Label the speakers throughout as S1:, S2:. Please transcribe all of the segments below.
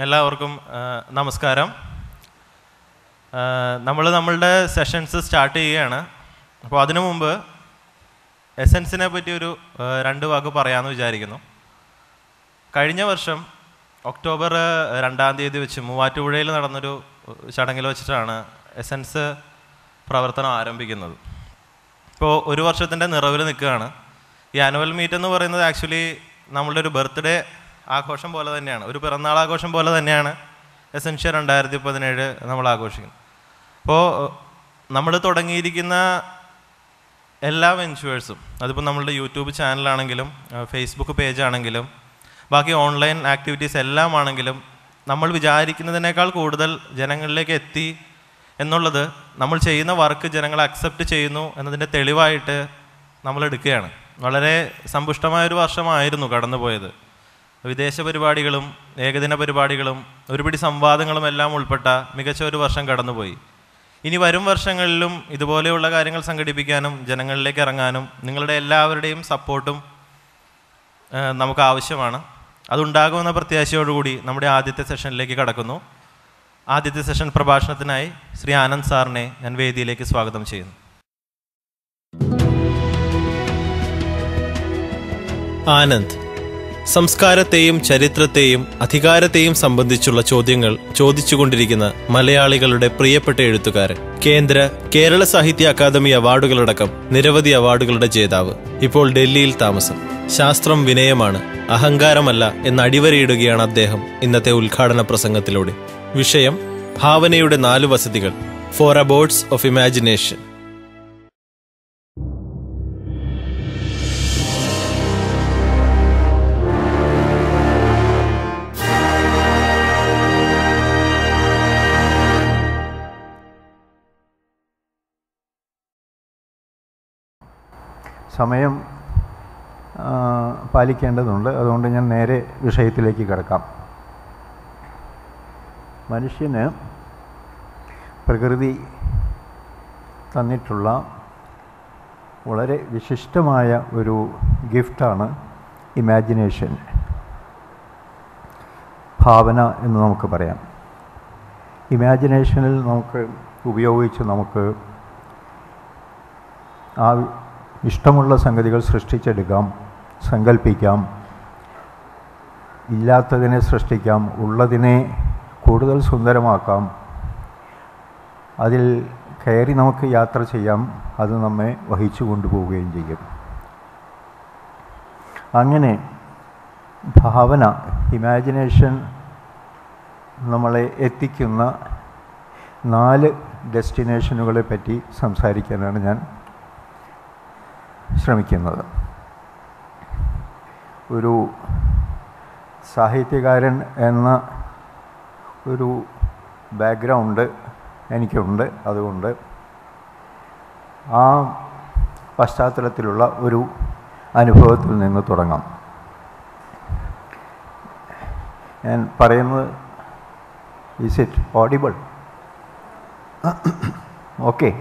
S1: എല്ലാവർക്കും ആ, നമസ്കാരം നമ്മൾ നമ്മളുടെ സെഷൻസ് സ്റ്റാർട്ട് ചെയ്യുകയാണ് അപ്പോൾ അതിനു മുമ്പ് എസൻസിനെ പറ്റി ഒരു ആ, രണ്ട് വാക്ക് പറയാമെന്ന് വിചാരിക്കുന്നു കഴിഞ്ഞ വർഷം ഒക്ടോബർ രണ്ടാം തീയതി വെച്ച് മൂവാറ്റുപുഴയിൽ നടന്നൊരു ചടങ്ങിൽ വെച്ചിട്ടാണ് എസൻസ് പ്രവർത്തനം ആരംഭിക്കുന്നത് ഇപ്പോൾ ഒരു വർഷത്തിൻ്റെ നിറവിൽ നിൽക്കുകയാണ് ഈ ആനുവൽ മീറ്റ് എന്ന് പറയുന്നത് ആക്ച്വലി നമ്മളുടെ ഒരു ബർത്ത്ഡേ ആഘോഷം പോലെ തന്നെയാണ് ഒരു പിറന്നാൾ ആഘോഷം പോലെ തന്നെയാണ് എസൻഷ്യ രണ്ടായിരത്തി പതിനേഴ് നമ്മൾ ആഘോഷിക്കുന്നത് അപ്പോൾ നമ്മൾ തുടങ്ങിയിരിക്കുന്ന എല്ലാ വെഞ്ചുവേഴ്സും അതിപ്പോൾ നമ്മളുടെ യൂട്യൂബ് ചാനലാണെങ്കിലും ഫേസ്ബുക്ക് പേജ് ആണെങ്കിലും ബാക്കി ഓൺലൈൻ ആക്ടിവിറ്റീസ് എല്ലാം ആണെങ്കിലും നമ്മൾ വിചാരിക്കുന്നതിനേക്കാൾ കൂടുതൽ ജനങ്ങളിലേക്ക് എത്തി എന്നുള്ളത് നമ്മൾ ചെയ്യുന്ന വർക്ക് ജനങ്ങൾ അക്സെപ്റ്റ് ചെയ്യുന്നു എന്നതിൻ്റെ തെളിവായിട്ട് നമ്മൾ എടുക്കുകയാണ് വളരെ സമ്പുഷ്ടമായൊരു വർഷമായിരുന്നു കടന്നുപോയത് വിദേശ പരിപാടികളും ഏകദിന പരിപാടികളും ഒരുപിടി സംവാദങ്ങളും എല്ലാം ഉൾപ്പെട്ട മികച്ച ഒരു വർഷം കടന്നുപോയി ഇനി വരും വർഷങ്ങളിലും ഇതുപോലെയുള്ള കാര്യങ്ങൾ സംഘടിപ്പിക്കാനും ജനങ്ങളിലേക്ക് ഇറങ്ങാനും നിങ്ങളുടെ എല്ലാവരുടെയും സപ്പോർട്ടും ഏഹ്, നമുക്ക് ആവശ്യമാണ് അതുണ്ടാകുമെന്ന പ്രത്യാശയോടുകൂടി നമ്മുടെ ആദ്യത്തെ സെഷനിലേക്ക് കടക്കുന്നു ആദ്യത്തെ സെഷൻ പ്രഭാഷണത്തിനായി ശ്രീ ആനന്ദ് സാറിനെ ഞാൻ വേദിയിലേക്ക് സ്വാഗതം ചെയ്യുന്നു ആനന്ദ് സംസ്കാരത്തെയും ചരിത്രത്തെയും അധികാരത്തെയും സംബന്ധിച്ചുള്ള ചോദ്യങ്ങൾ ചോദിച്ചുകൊണ്ടിരിക്കുന്ന മലയാളികളുടെ പ്രിയപ്പെട്ട എഴുത്തുകാരൻ കേന്ദ്ര കേരള സാഹിത്യ അക്കാദമി അവാർഡുകളടക്കം നിരവധി അവാർഡുകളുടെ ജേതാവ് ഇപ്പോൾ ഡൽഹിയിൽ താമസം ശാസ്ത്രം വിനയമാണ് അഹങ്കാരമല്ല എന്ന് അടിവരയിടുകയാണ് അദ്ദേഹം ഇന്നത്തെ ഉദ്ഘാടന പ്രസംഗത്തിലൂടെ വിഷയം ഭാവനയുടെ നാലു വസതികൾ ഫോർ അബോർഡ്സ് ഓഫ് ഇമാജിനേഷൻ
S2: സമയം ആ, പാലിക്കേണ്ടതുണ്ട് അതുകൊണ്ട് ഞാൻ നേരെ വിഷയത്തിലേക്ക് കിടക്കാം മനുഷ്യന് പ്രകൃതി തന്നിട്ടുള്ള വളരെ വിശിഷ്ടമായ ഒരു ഗിഫ്റ്റാണ് ഇമാജിനേഷൻ ഭാവന എന്ന് നമുക്ക് പറയാം ഇമാജിനേഷനിൽ നമുക്ക് ഉപയോഗിച്ച് നമുക്ക് ആ ഇഷ്ടമുള്ള സംഗതികൾ സൃഷ്ടിച്ചെടുക്കാം സങ്കല്പിക്കാം ഇല്ലാത്തതിനെ സൃഷ്ടിക്കാം ഉള്ളതിനെ കൂടുതൽ സുന്ദരമാക്കാം അതിൽ കയറി നമുക്ക് യാത്ര ചെയ്യാം അത് നമ്മെ വഹിച്ചു കൊണ്ടുപോവുകയും ചെയ്യും അങ്ങനെ ഭാവന ഇമാജിനേഷൻ നമ്മളെ എത്തിക്കുന്ന നാല് ഡെസ്റ്റിനേഷനുകളെ പറ്റി സംസാരിക്കാനാണ് ഞാൻ ശ്രമിക്കുന്നത് ഒരു സാഹിത്യകാരൻ എന്ന ഒരു ബാക്ക്ഗ്രൗണ്ട് എനിക്കുണ്ട് അതുകൊണ്ട് ആ പശ്ചാത്തലത്തിലുള്ള ഒരു അനുഭവത്തിൽ നിന്ന് തുടങ്ങാം ഞാൻ പറയുന്നത് is it audible okay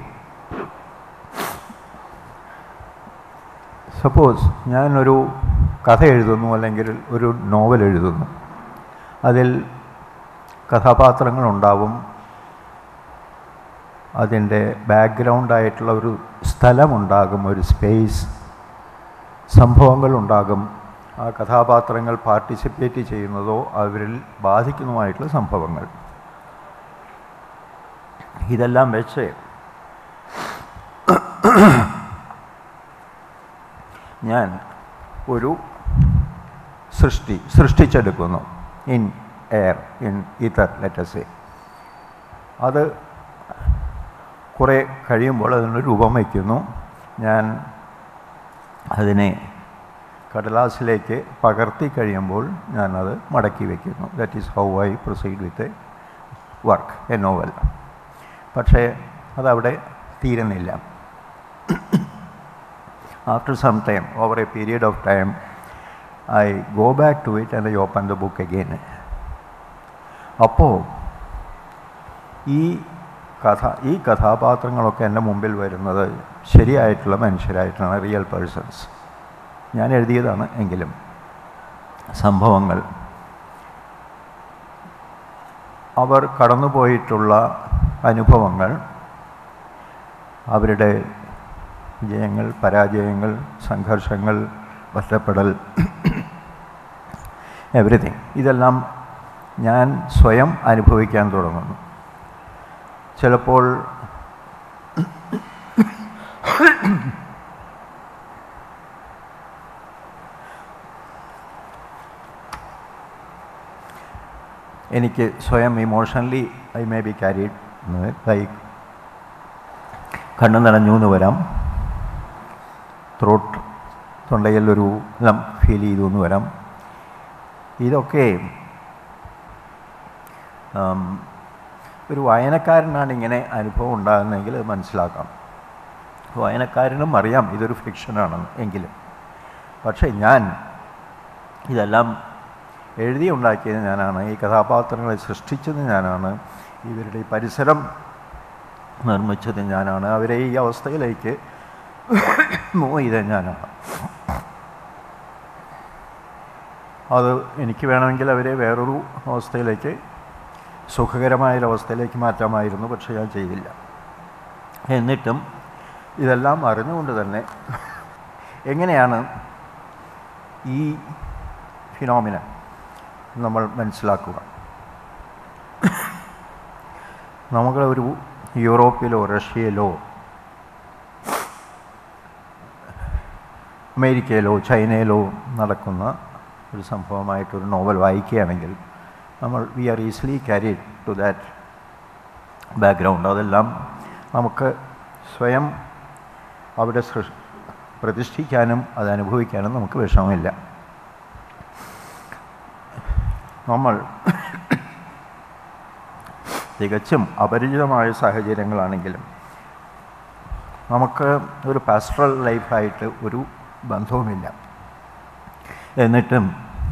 S2: suppose ഞാനൊരു കഥ എഴുതുന്നു അല്ലെങ്കിൽ ഒരു നോവൽ എഴുതുന്നു അതിൽ കഥാപാത്രങ്ങളുണ്ടാവും അതിൻ്റെ ബാക്ക്ഗ്രൗണ്ടായിട്ടുള്ള ഒരു സ്ഥലമുണ്ടാകും ഒരു സ്പേസ് സംഭവങ്ങളുണ്ടാകും ആ കഥാപാത്രങ്ങൾ പാർട്ടിസിപ്പേറ്റ് ചെയ്യുന്നതോ അവരിൽ ബാധിക്കുന്നതുമായിട്ടുള്ള സംഭവങ്ങൾ ഇതെല്ലാം വെച്ച് ഞാൻ ഒരു സൃഷ്ടി സൃഷ്ടിച്ചെടുക്കുന്നു in air in ether let's say അത് കുറേ കഴിയുമ്പോൾ അതിനൊരു രൂപം വയ്ക്കുന്നു ഞാൻ അതിനെ കടലാസിലേക്ക് പകർത്തി കഴിയുമ്പോൾ ഞാനത് മടക്കി വയ്ക്കുന്നു that is how I proceed with a work a novel പക്ഷേ അതവിടെ തീരുന്നില്ല after some time, over a period of time, I go back to it and I open the book again. അപ്പോൾ ഈ കഥ ഈ കഥാപാത്രങ്ങളൊക്കെ എൻ്റെ മുമ്പിൽ വരുന്നത് ശരിയായിട്ടുള്ള മനുഷ്യരായിട്ടാണ് റിയൽ പേഴ്സൺസ് ഞാൻ എഴുതിയതാണ് എങ്കിലും സംഭവങ്ങൾ അവർ കടന്നുപോയിട്ടുള്ള അനുഭവങ്ങൾ അവരുടെ വിജയങ്ങൾ പരാജയങ്ങൾ സംഘർഷങ്ങൾ ഒറ്റപ്പെടൽ എവറിഥിങ് ഇതെല്ലാം ഞാൻ സ്വയം അനുഭവിക്കാൻ തുടങ്ങുന്നു ചിലപ്പോൾ എനിക്ക് സ്വയം emotionally I may be carried like കണ്ണു നനഞ്ഞു എന്ന് വരാം ത്രോട്ട് തൊണ്ടയിൽ ഒരു ലം ഫീൽ ചെയ്തു എന്ന് വരാം ഇതൊക്കെ ആം, ഒരു വായനക്കാരനാണ് ഇങ്ങനെ അനുഭവം ഉണ്ടാകുന്നതെങ്കിൽ അത് മനസ്സിലാക്കാം വായനക്കാരനും അറിയാം ഇതൊരു ഫിക്ഷനാണെന്ന് എങ്കിലും പക്ഷേ ഞാൻ ഇതെല്ലാം എഴുതി ഉണ്ടാക്കിയത് ഞാനാണ് ഈ കഥാപാത്രങ്ങളെ സൃഷ്ടിച്ചത് ഞാനാണ് ഇവരുടെ ഈ പരിസരം നിർമ്മിച്ചത് ഞാനാണ് അവരെ ഈ അവസ്ഥയിലേക്ക് മൂവ് ചെയ്തത് ഞാനാണ് അത് എനിക്ക് വേണമെങ്കിൽ അവരെ വേറൊരു അവസ്ഥയിലേക്ക് സുഖകരമായൊരവസ്ഥയിലേക്ക് മാറ്റാമായിരുന്നു പക്ഷേ ഞാൻ ചെയ്തില്ല എന്നിട്ടും ഇതെല്ലാം അറിഞ്ഞുകൊണ്ട് തന്നെ എങ്ങനെയാണ് ഈ ഫിനോമിന നമ്മൾ മനസ്സിലാക്കുക നമുക്ക് ഒരു യൂറോപ്പിലോ റഷ്യയിലോ അമേരിക്കയിലോ ചൈനയിലോ നടക്കുന്ന ഒരു സംഭവമായിട്ടൊരു നോവൽ വായിക്കുകയാണെങ്കിൽ നമ്മൾ we are easily carried to that background അതെല്ലാം നമുക്ക് സ്വയം അവിടെ സൃഷ് പ്രതിഷ്ഠിക്കാനും അത് അനുഭവിക്കാനും നമുക്ക് വിഷമമില്ല നമ്മൾ തികച്ചും അപരിചിതമായ സാഹചര്യങ്ങളാണെങ്കിലും നമുക്ക് ഒരു പാസ്റ്ററൽ ലൈഫായിട്ട് ഒരു ബന്ധവുമില്ല എന്നിട്ടും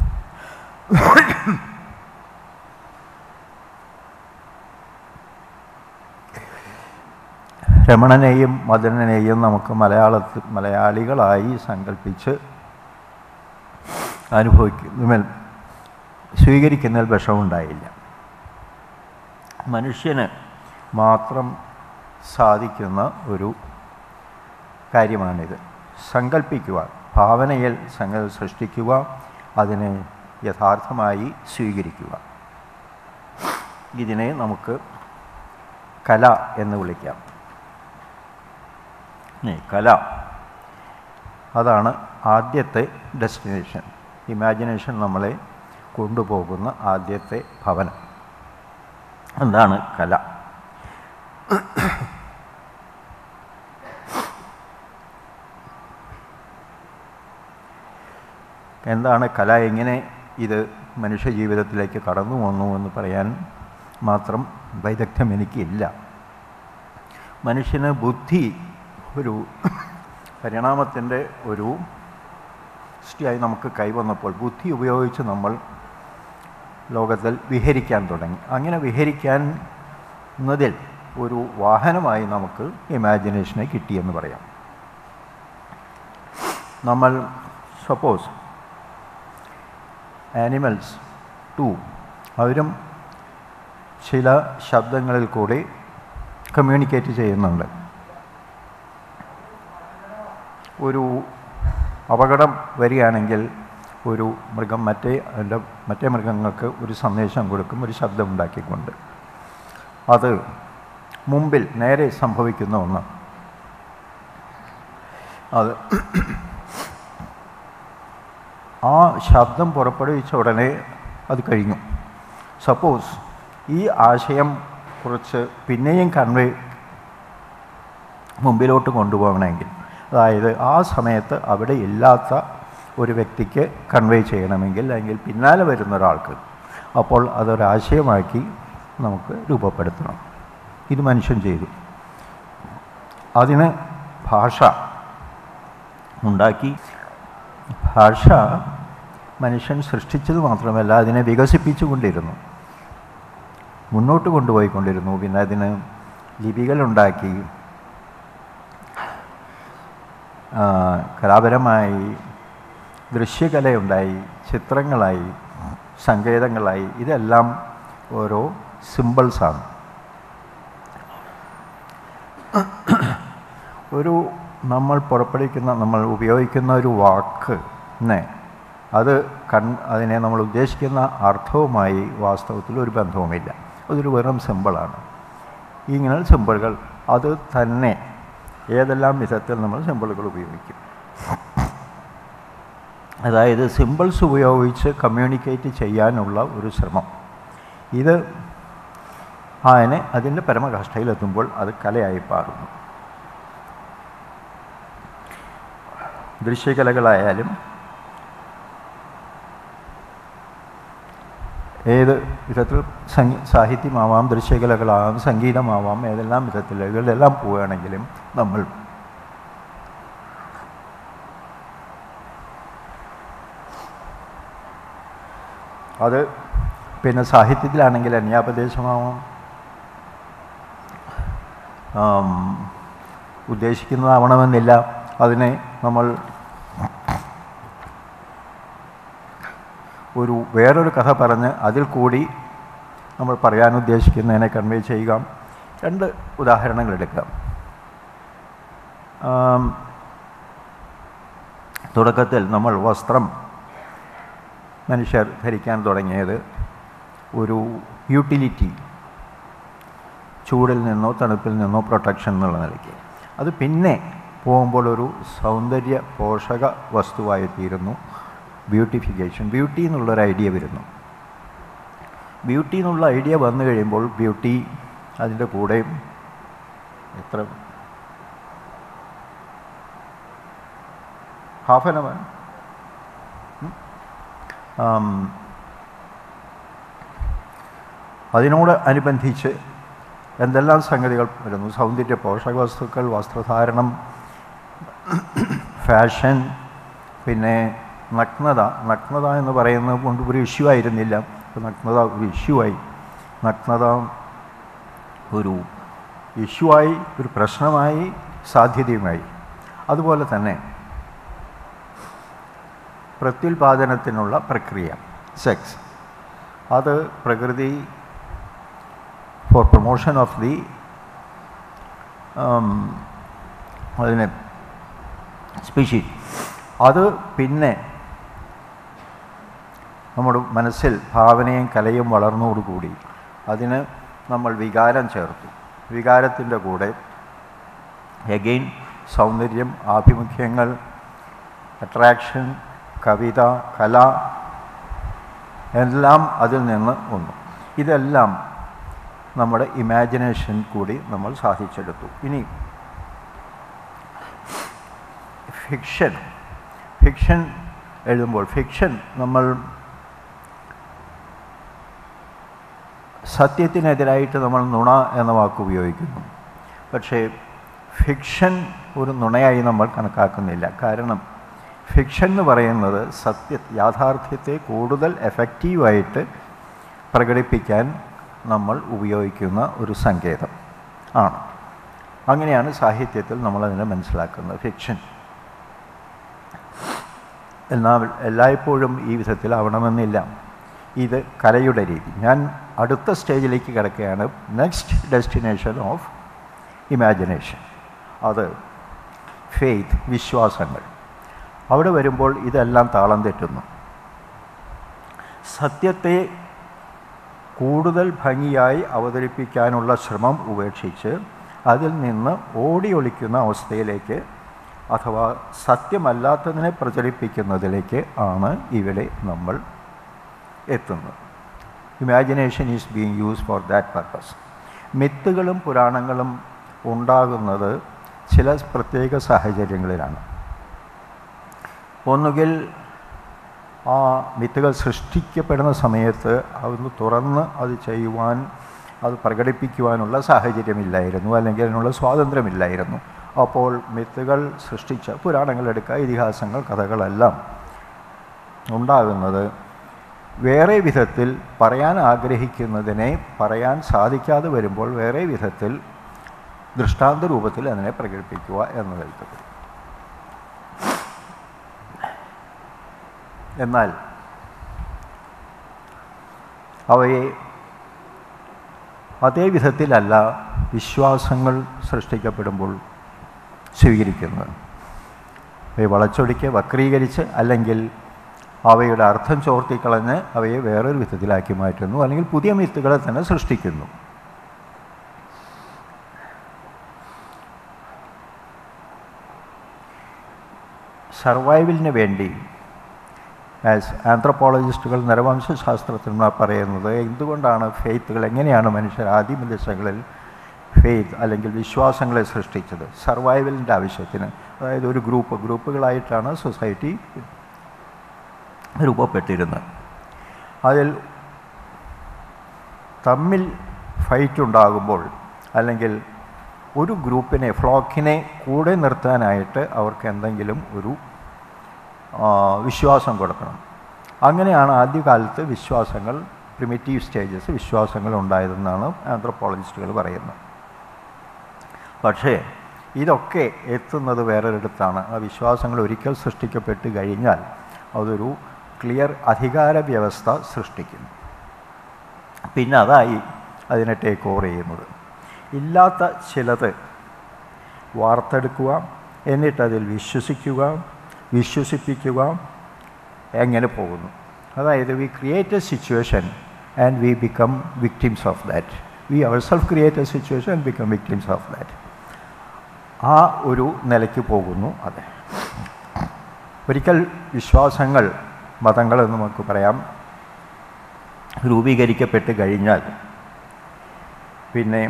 S2: രമണനെയും മദനനെയും നമുക്ക് മലയാളത്തിൽ മലയാളികളായി സങ്കല്പിച്ച് അനുഭവിക്കുന്നതിൽ സ്വീകരിക്കുന്നതിൽ വിഷമുണ്ടായില്ല മനുഷ്യന് മാത്രം സാധിക്കുന്ന ഒരു കാര്യമാണിത് സങ്കല്പിക്കുക ഭാവനയിൽ സംഗ സൃഷ്ടിക്കുക അതിനെ യഥാർത്ഥമായി സ്വീകരിക്കുക ഇതിനെ നമുക്ക് കല എന്ന് വിളിക്കാം ഇനി കല അതാണ് ആദ്യത്തെ ഡെസ്റ്റിനേഷൻ ഇമാജിനേഷൻ നമ്മളെ കൊണ്ടുപോകുന്ന ആദ്യത്തെ ഭവനം എന്താണ് കല എന്താണ് കല എങ്ങനെ ഇത് മനുഷ്യ ജീവിതത്തിലേക്ക് കടന്നു വന്നു എന്ന് പറയാൻ മാത്രം വൈദഗ്ധ്യം എനിക്കില്ല മനുഷ്യന് ബുദ്ധി ഒരു പരിണാമത്തിൻ്റെ ഒരു സൃഷ്ടിയായി നമുക്ക് കൈവന്നപ്പോൾ ബുദ്ധി ഉപയോഗിച്ച് നമ്മൾ ലോകത്തിൽ വിഹരിക്കാൻ തുടങ്ങി അങ്ങനെ വിഹരിക്കാൻ എന്നതിൽ ഒരു വാഹനമായി നമുക്ക് ഇമാജിനേഷനെ കിട്ടിയെന്ന് പറയാം നമ്മൾ സപ്പോസ് ആനിമൽസ് ടു അവരും ചില ശബ്ദങ്ങളിൽ കൂടി കമ്മ്യൂണിക്കേറ്റ് ചെയ്യുന്നുണ്ട് ഒരു അപകടം വരികയാണെങ്കിൽ ഒരു മൃഗം മറ്റേ അതിൻ്റെ മറ്റേ മൃഗങ്ങൾക്ക് ഒരു സന്ദേശം കൊടുക്കും ഒരു ശബ്ദം ഉണ്ടാക്കിക്കൊണ്ട് അത് മുമ്പിൽ നേരെ സംഭവിക്കുന്ന ഒന്ന് അത് ആ ശബ്ദം പുറപ്പെടുവിച്ച ഉടനെ അത് കഴിഞ്ഞു സപ്പോസ് ഈ ആശയം കുറിച്ച് പിന്നെയും കൺവേ മുമ്പിലോട്ട് കൊണ്ടുപോകണമെങ്കിൽ അതായത് ആ സമയത്ത് അവിടെ ഇല്ലാത്ത ഒരു വ്യക്തിക്ക് കൺവേ ചെയ്യണമെങ്കിൽ അല്ലെങ്കിൽ പിന്നാലെ വരുന്ന ഒരാൾക്ക് അപ്പോൾ അതൊരാശയമാക്കി നമുക്ക് രൂപപ്പെടുത്തണം ഇത് മനുഷ്യൻ ചെയ്തു അതിന് ഭാഷ ഉണ്ടാക്കി ഭാഷ മനുഷ്യൻ സൃഷ്ടിച്ചത് മാത്രമല്ല അതിനെ വികസിപ്പിച്ചുകൊണ്ടിരുന്നു മുന്നോട്ട് കൊണ്ടുപോയിക്കൊണ്ടിരുന്നു പിന്നെ അതിന് ലിപികളുണ്ടാക്കി ആ, കലാപരമായി ദൃശ്യകലയുണ്ടായി ചിത്രങ്ങളായി സങ്കേതങ്ങളായി ഇതെല്ലാം ഓരോ സിമ്പിൾസാണ് ഒരു നമ്മൾ പുറപ്പെടുവിക്കുന്ന നമ്മൾ ഉപയോഗിക്കുന്ന ഒരു വാക്ക് നെ അത് കൺ അതിനെ നമ്മൾ ഉദ്ദേശിക്കുന്ന അർത്ഥവുമായി വാസ്തവത്തിൽ ഒരു ബന്ധവുമില്ല അതൊരു വെറും സിമ്പിളാണ് ഇങ്ങനെ സിമ്പിളുകൾ അത് തന്നെ ഏതെല്ലാം വിധത്തിൽ നമ്മൾ സിമ്പിളുകൾ ഉപയോഗിക്കും അതായത് സിമ്പിൾസ് ഉപയോഗിച്ച് കമ്മ്യൂണിക്കേറ്റ് ചെയ്യാനുള്ള ഒരു ശ്രമം ഇത് അതിനെ അതിൻ്റെ പരമകാഷ്ഠയിലെത്തുമ്പോൾ അത് കലയായി മാറുന്നു ദൃശ്യകലകളായാലും ഏത് വിധത്തിൽ സംഗീ സാഹിത്യമാവാം ദൃശ്യകലകളാവാം സംഗീതമാവാം ഏതെല്ലാം വിധത്തിൽ ഇതിലെല്ലാം പോവുകയാണെങ്കിലും നമ്മൾ അത് പിന്നെ സാഹിത്യത്തിലാണെങ്കിൽ അന്യാപദേശമാവാം ആം, ഉദ്ദേശിക്കുന്നതാവണമെന്നില്ല അതിനെ നമ്മൾ ഒരു വേറൊരു കഥ പറഞ്ഞ് അതിൽ കൂടി നമ്മൾ പറയാൻ ഉദ്ദേശിക്കുന്നതിനെ കൺവേ ചെയ്യുക രണ്ട് ഉദാഹരണങ്ങൾ എടുക്കാം ആം, തുടക്കത്തിൽ നമ്മൾ വസ്ത്രം മനുഷ്യർ ധരിക്കാൻ തുടങ്ങിയത് ഒരു യൂട്ടിലിറ്റി ചൂടിൽ നിന്നോ തണുപ്പിൽ നിന്നോ പ്രൊട്ടക്ഷൻ എന്നുള്ള നിലയ്ക്ക് അത് പിന്നെ പോകുമ്പോൾ ഒരു സൗന്ദര്യ പോഷക വസ്തുവായി തീരുന്നു ബ്യൂട്ടിഫിക്കേഷൻ ബ്യൂട്ടി എന്നുള്ളൊരു ഐഡിയ വരുന്നു ബ്യൂട്ടി എന്നുള്ള ഐഡിയ വന്നു കഴിയുമ്പോൾ ബ്യൂട്ടി അതിൻ്റെ കൂടെ എത്ര ഹാഫ് ആൻ അവർ അതിനോട് അനുബന്ധിച്ച് എന്തെല്ലാം സംഗതികൾ വരുന്നു സൗന്ദര്യ പോഷക വസ്തുക്കൾ വസ്ത്രധാരണം ഫാഷൻ പിന്നെ നഗ്നത നഗ്നത എന്ന് പറയുന്നത് കൊണ്ട് ഒരു ഇഷ്യൂ ആയിരുന്നില്ല ഇപ്പോൾ നഗ്നത ഒരു ഇഷ്യൂ ആയി നഗ്നത ഒരു ഇഷ്യൂ ആയി ഒരു പ്രശ്നമായി സാധ്യതയുമായി അതുപോലെ തന്നെ പ്രത്യുൽപാദനത്തിനുള്ള പ്രക്രിയ സെക്സ് അത് പ്രകൃതി ഫോർ പ്രൊമോഷൻ ഓഫ് ദി അതിനെ സ്പീഷീസ് അത് പിന്നെ നമ്മുടെ മനസ്സിൽ ഭാവനയും കലയും വളർന്നോടുകൂടി അതിന് നമ്മൾ വികാരം ചേർത്തു വികാരത്തിൻ്റെ കൂടെ എഗെയിൻ സൗന്ദര്യം ആഭിമുഖ്യങ്ങൾ അട്രാക്ഷൻ കവിത കല എല്ലാം അതിൽ നിന്ന് വന്നു ഇതെല്ലാം നമ്മുടെ ഇമാജിനേഷൻ കൂടി നമ്മൾ സാധിച്ചെടുത്തു ഇനി ഫിക്ഷൻ ഫിക്ഷൻ എഴുതുമ്പോൾ ഫിക്ഷൻ നമ്മൾ സത്യത്തിനെതിരായിട്ട് നമ്മൾ നുണ എന്ന വാക്ക് ഉപയോഗിക്കുന്നു പക്ഷേ ഫിക്ഷൻ ഒരു നുണയായി നമ്മൾ കണക്കാക്കുന്നില്ല കാരണം ഫിക്ഷൻ എന്ന് പറയുന്നത് സത്യ യാഥാർത്ഥ്യത്തെ കൂടുതൽ എഫക്റ്റീവായിട്ട് പ്രകടിപ്പിക്കാൻ നമ്മൾ ഉപയോഗിക്കുന്ന ഒരു സങ്കേതം ആണ് അങ്ങനെയാണ് സാഹിത്യത്തിൽ നമ്മളതിനെ മനസ്സിലാക്കുന്നത് ഫിക്ഷൻ എന്നാൽ എല്ലായ്പ്പോഴും ഈ വിധത്തിലാവണമെന്നില്ല ഇത് കലയുടെ രീതി ഞാൻ അടുത്ത സ്റ്റേജിലേക്ക് കിടക്കുകയാണ് നെക്സ്റ്റ് ഡെസ്റ്റിനേഷൻ ഓഫ് ഇമാജിനേഷൻ അത് ഫെയ്ത്ത് വിശ്വാസങ്ങൾ അവിടെ വരുമ്പോൾ ഇതെല്ലാം താളം തെറ്റുന്നു സത്യത്തെ കൂടുതൽ ഭംഗിയായി അവതരിപ്പിക്കാനുള്ള ശ്രമം ഉപേക്ഷിച്ച് അതിൽ നിന്ന് ഓടിയൊളിക്കുന്ന അവസ്ഥയിലേക്ക് അഥവാ സത്യമല്ലാത്തതിനെ പ്രചരിപ്പിക്കുന്നതിലേക്ക് ആണ് ഇവിടെ നമ്മൾ എത്തുന്നത് imagination is being use for that purpose മിത്തുകളും പുരാണങ്ങളും ഉണ്ടാകുന്നത് ചില പ്രത്യേക സാഹചര്യങ്ങളിലാണ് ഒന്നുകിൽ ആ മിത്തുകൾ സൃഷ്ടിക്കപ്പെടുന്ന സമയത്ത് അതൊന്ന് തുറന്ന് അത് ചെയ്യുവാൻ അത് പ്രകടിപ്പിക്കുവാനുള്ള സാഹചര്യമില്ലായിരുന്നു അല്ലെങ്കിൽ അതിനുള്ള സ്വാതന്ത്ര്യമില്ലായിരുന്നു അപ്പോൾ മിത്തുകൾ സൃഷ്ടിച്ച പുരാണങ്ങളെടുക്കുക ഇതിഹാസങ്ങൾ കഥകളെല്ലാം ഉണ്ടാകുന്നത് വേറെ വിധത്തിൽ പറയാൻ ആഗ്രഹിക്കുന്നതിനെ പറയാൻ സാധിക്കാതെ വരുമ്പോൾ വേറെ വിധത്തിൽ ദൃഷ്ടാന്ത രൂപത്തിൽ അതിനെ പ്രകടിപ്പിക്കുക എന്നതെടുത്തത് എന്നാൽ അവയെ അതേ വിധത്തിലല്ല വിശ്വാസങ്ങൾ സൃഷ്ടിക്കപ്പെടുമ്പോൾ സ്വീകരിക്കുന്നത് അവയെ വളച്ചൊടിക്ക് വക്രീകരിച്ച് അല്ലെങ്കിൽ അവയുടെ അർത്ഥം ചോർത്തിക്കളഞ്ഞ് അവയെ വേറൊരു വിധത്തിലാക്കി മാറ്റുന്നു അല്ലെങ്കിൽ പുതിയ മിത്തുകളെ തന്നെ സൃഷ്ടിക്കുന്നു സർവൈവലിന് വേണ്ടി ആസ് ആന്ത്രപ്പോളജിസ്റ്റുകൾ നരവംശാസ്ത്രജ്ഞന്മാർ പറയുന്നത് എന്തുകൊണ്ടാണ് ഫെയ്ത്തുകൾ എങ്ങനെയാണ് മനുഷ്യർ ആദിമ ദശകളിൽ ഫെയ്ത്ത് അല്ലെങ്കിൽ വിശ്വാസങ്ങളെ സൃഷ്ടിച്ചത് സർവൈവലിൻ്റെ ആവശ്യത്തിന് അതായത് ഒരു ഗ്രൂപ്പ് ഗ്രൂപ്പുകളായിട്ടാണ് സൊസൈറ്റി രൂപപ്പെട്ടിരുന്നത് അതിൽ തമ്മിൽ ഫൈറ്റ് ഉണ്ടാകുമ്പോൾ അല്ലെങ്കിൽ ഒരു ഗ്രൂപ്പിനെ ഫ്ലോക്കിനെ കൂടെ നിർത്താനായിട്ട് അവർക്ക് എന്തെങ്കിലും ഒരു ആ, വിശ്വാസം കൊടുക്കണം അങ്ങനെയാണ് ആദ്യകാലത്ത് വിശ്വാസങ്ങൾ പ്രിമിറ്റീവ് സ്റ്റേജസ് വിശ്വാസങ്ങൾ ഉണ്ടായതെന്നാണ് ആന്ത്രപ്പോളജിസ്റ്റുകൾ പറയുന്നത് പക്ഷേ ഇതൊക്കെ എത്തുന്നത് വേറൊരിടത്താണ് ആ വിശ്വാസങ്ങൾ ഒരിക്കൽ സൃഷ്ടിക്കപ്പെട്ട് കഴിഞ്ഞാൽ അതൊരു ക്ലിയർ അധികാര വ്യവസ്ഥ സൃഷ്ടിക്കുന്നു പിന്നെ അതായി അതിനെ ടേക്ക് ഓവർ ചെയ്യുന്നത് ഇല്ലാത്ത ചിലത് വാർത്തെടുക്കുക എന്നിട്ടതിൽ വിശ്വസിക്കുക വിശ്വസിപ്പിക്കുക എങ്ങനെ പോകുന്നു അതായത് we create a situation and we become victims of that we our self create a situation and become victims of that ആ ഒരു നിലയ്ക്ക് പോകുന്നു അതെ ഒരിക്കൽ വിശ്വാസങ്ങൾ മതങ്ങൾ എന്ന് നമുക്ക് പറയാം രൂപീകരിക്കപ്പെട്ട് കഴിഞ്ഞാൽ പിന്നെ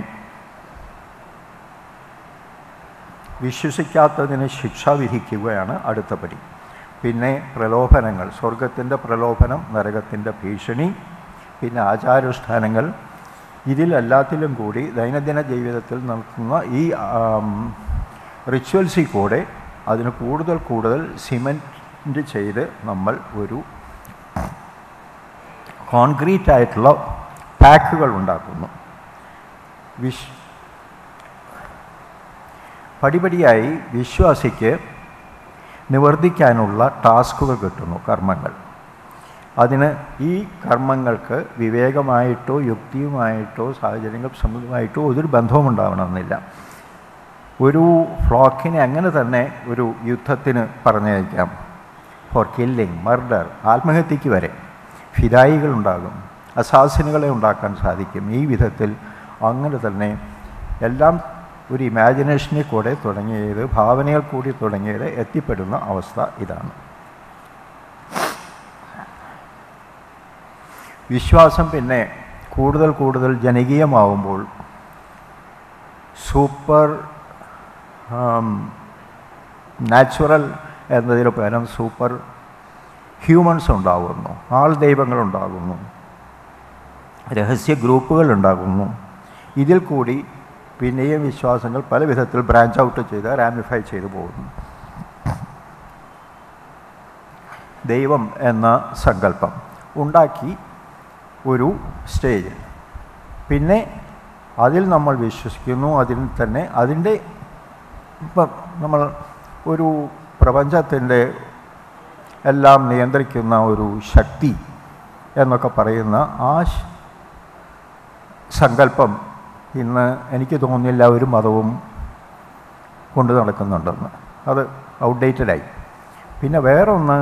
S2: വിശ്വസിക്കാത്തതിന് ശിക്ഷ വിധിക്കുകയാണ് അടുത്ത പടി പിന്നെ പ്രലോഭനങ്ങൾ സ്വർഗത്തിൻ്റെ പ്രലോഭനം നരകത്തിൻ്റെ ഭീഷണി പിന്നെ ആചാരാനുഷ്ഠാനങ്ങൾ ഇതിലെല്ലാത്തിലും കൂടി ദൈനംദിന ജീവിതത്തിൽ നടത്തുന്ന ഈ റിച്വൽസിൽ കൂടെ അതിന് കൂടുതൽ കൂടുതൽ സിമെൻറ്റ് ചെയ്ത് നമ്മൾ ഒരു കോൺക്രീറ്റ് ആയിട്ടുള്ള പാക്കുകൾ ഉണ്ടാക്കുന്നു വിശ് പടിപടിയായി വിശ്വാസിക്ക് നിവർത്തിക്കാനുള്ള ടാസ്കുകൾ കിട്ടുന്നു കർമ്മങ്ങൾ അതിന് ഈ കർമ്മങ്ങൾക്ക് വിവേകമായിട്ടോ യുക്തിയുമായിട്ടോ സാഹചര്യങ്ങൾ സംബന്ധമായിട്ടോ ഒരു ബന്ധവും ഉണ്ടാവണമെന്നില്ല ഒരു ഫ്ലോക്കിനെ അങ്ങനെ തന്നെ ഒരു യുദ്ധത്തിന് പറഞ്ഞയക്കാം ഫോർ കില്ലിങ് മർഡർ ആത്മഹത്യക്ക് വരെ ഫിദായികളുണ്ടാകും അസാസിനുകളെ ഉണ്ടാക്കാൻ സാധിക്കും ഈ വിധത്തിൽ അങ്ങനെ തന്നെ എല്ലാം ഒരു ഇമാജിനേഷനിൽ കൂടെ തുടങ്ങിയത് ഭാവനയിൽ കൂടി തുടങ്ങിയത് എത്തിപ്പെടുന്ന അവസ്ഥ ഇതാണ് വിശ്വാസം പിന്നെ കൂടുതൽ കൂടുതൽ ജനകീയമാവുമ്പോൾ സൂപ്പർ നാച്ചുറൽ എന്നതിന് പകരം സൂപ്പർ ഹ്യൂമൻസ് ഉണ്ടാകുന്നു ആൾ ദൈവങ്ങൾ ഉണ്ടാകുന്നു രഹസ്യ ഗ്രൂപ്പുകൾ ഉണ്ടാകുന്നു ഇതിൽ കൂടി പിന്നെയും വിശ്വാസങ്ങൾ പല വിധത്തിൽ ബ്രാഞ്ച് ഔട്ട് ചെയ്ത് റാമിഫൈ ചെയ്തു പോകുന്നു ദൈവം എന്ന സങ്കല്പം ഉണ്ടാക്കി ഒരു സ്റ്റേജ് പിന്നെ അതിൽ നമ്മൾ വിശ്വസിക്കുന്നു അതിൽ തന്നെ അതിൻ്റെ ഇപ്പം നമ്മൾ ഒരു പ്രപഞ്ചത്തിൻ്റെ എല്ലാം നിയന്ത്രിക്കുന്ന ഒരു ശക്തി എന്നൊക്കെ പറയുന്ന ആ ശ- സങ്കല്പം ഇന്ന് എനിക്ക് തോന്നുന്നില്ല ഒരു മതവും കൊണ്ടു നടക്കുന്നുണ്ടെന്ന് അത് ഔട്ട്ഡേറ്റഡായി പിന്നെ വേറൊന്ന്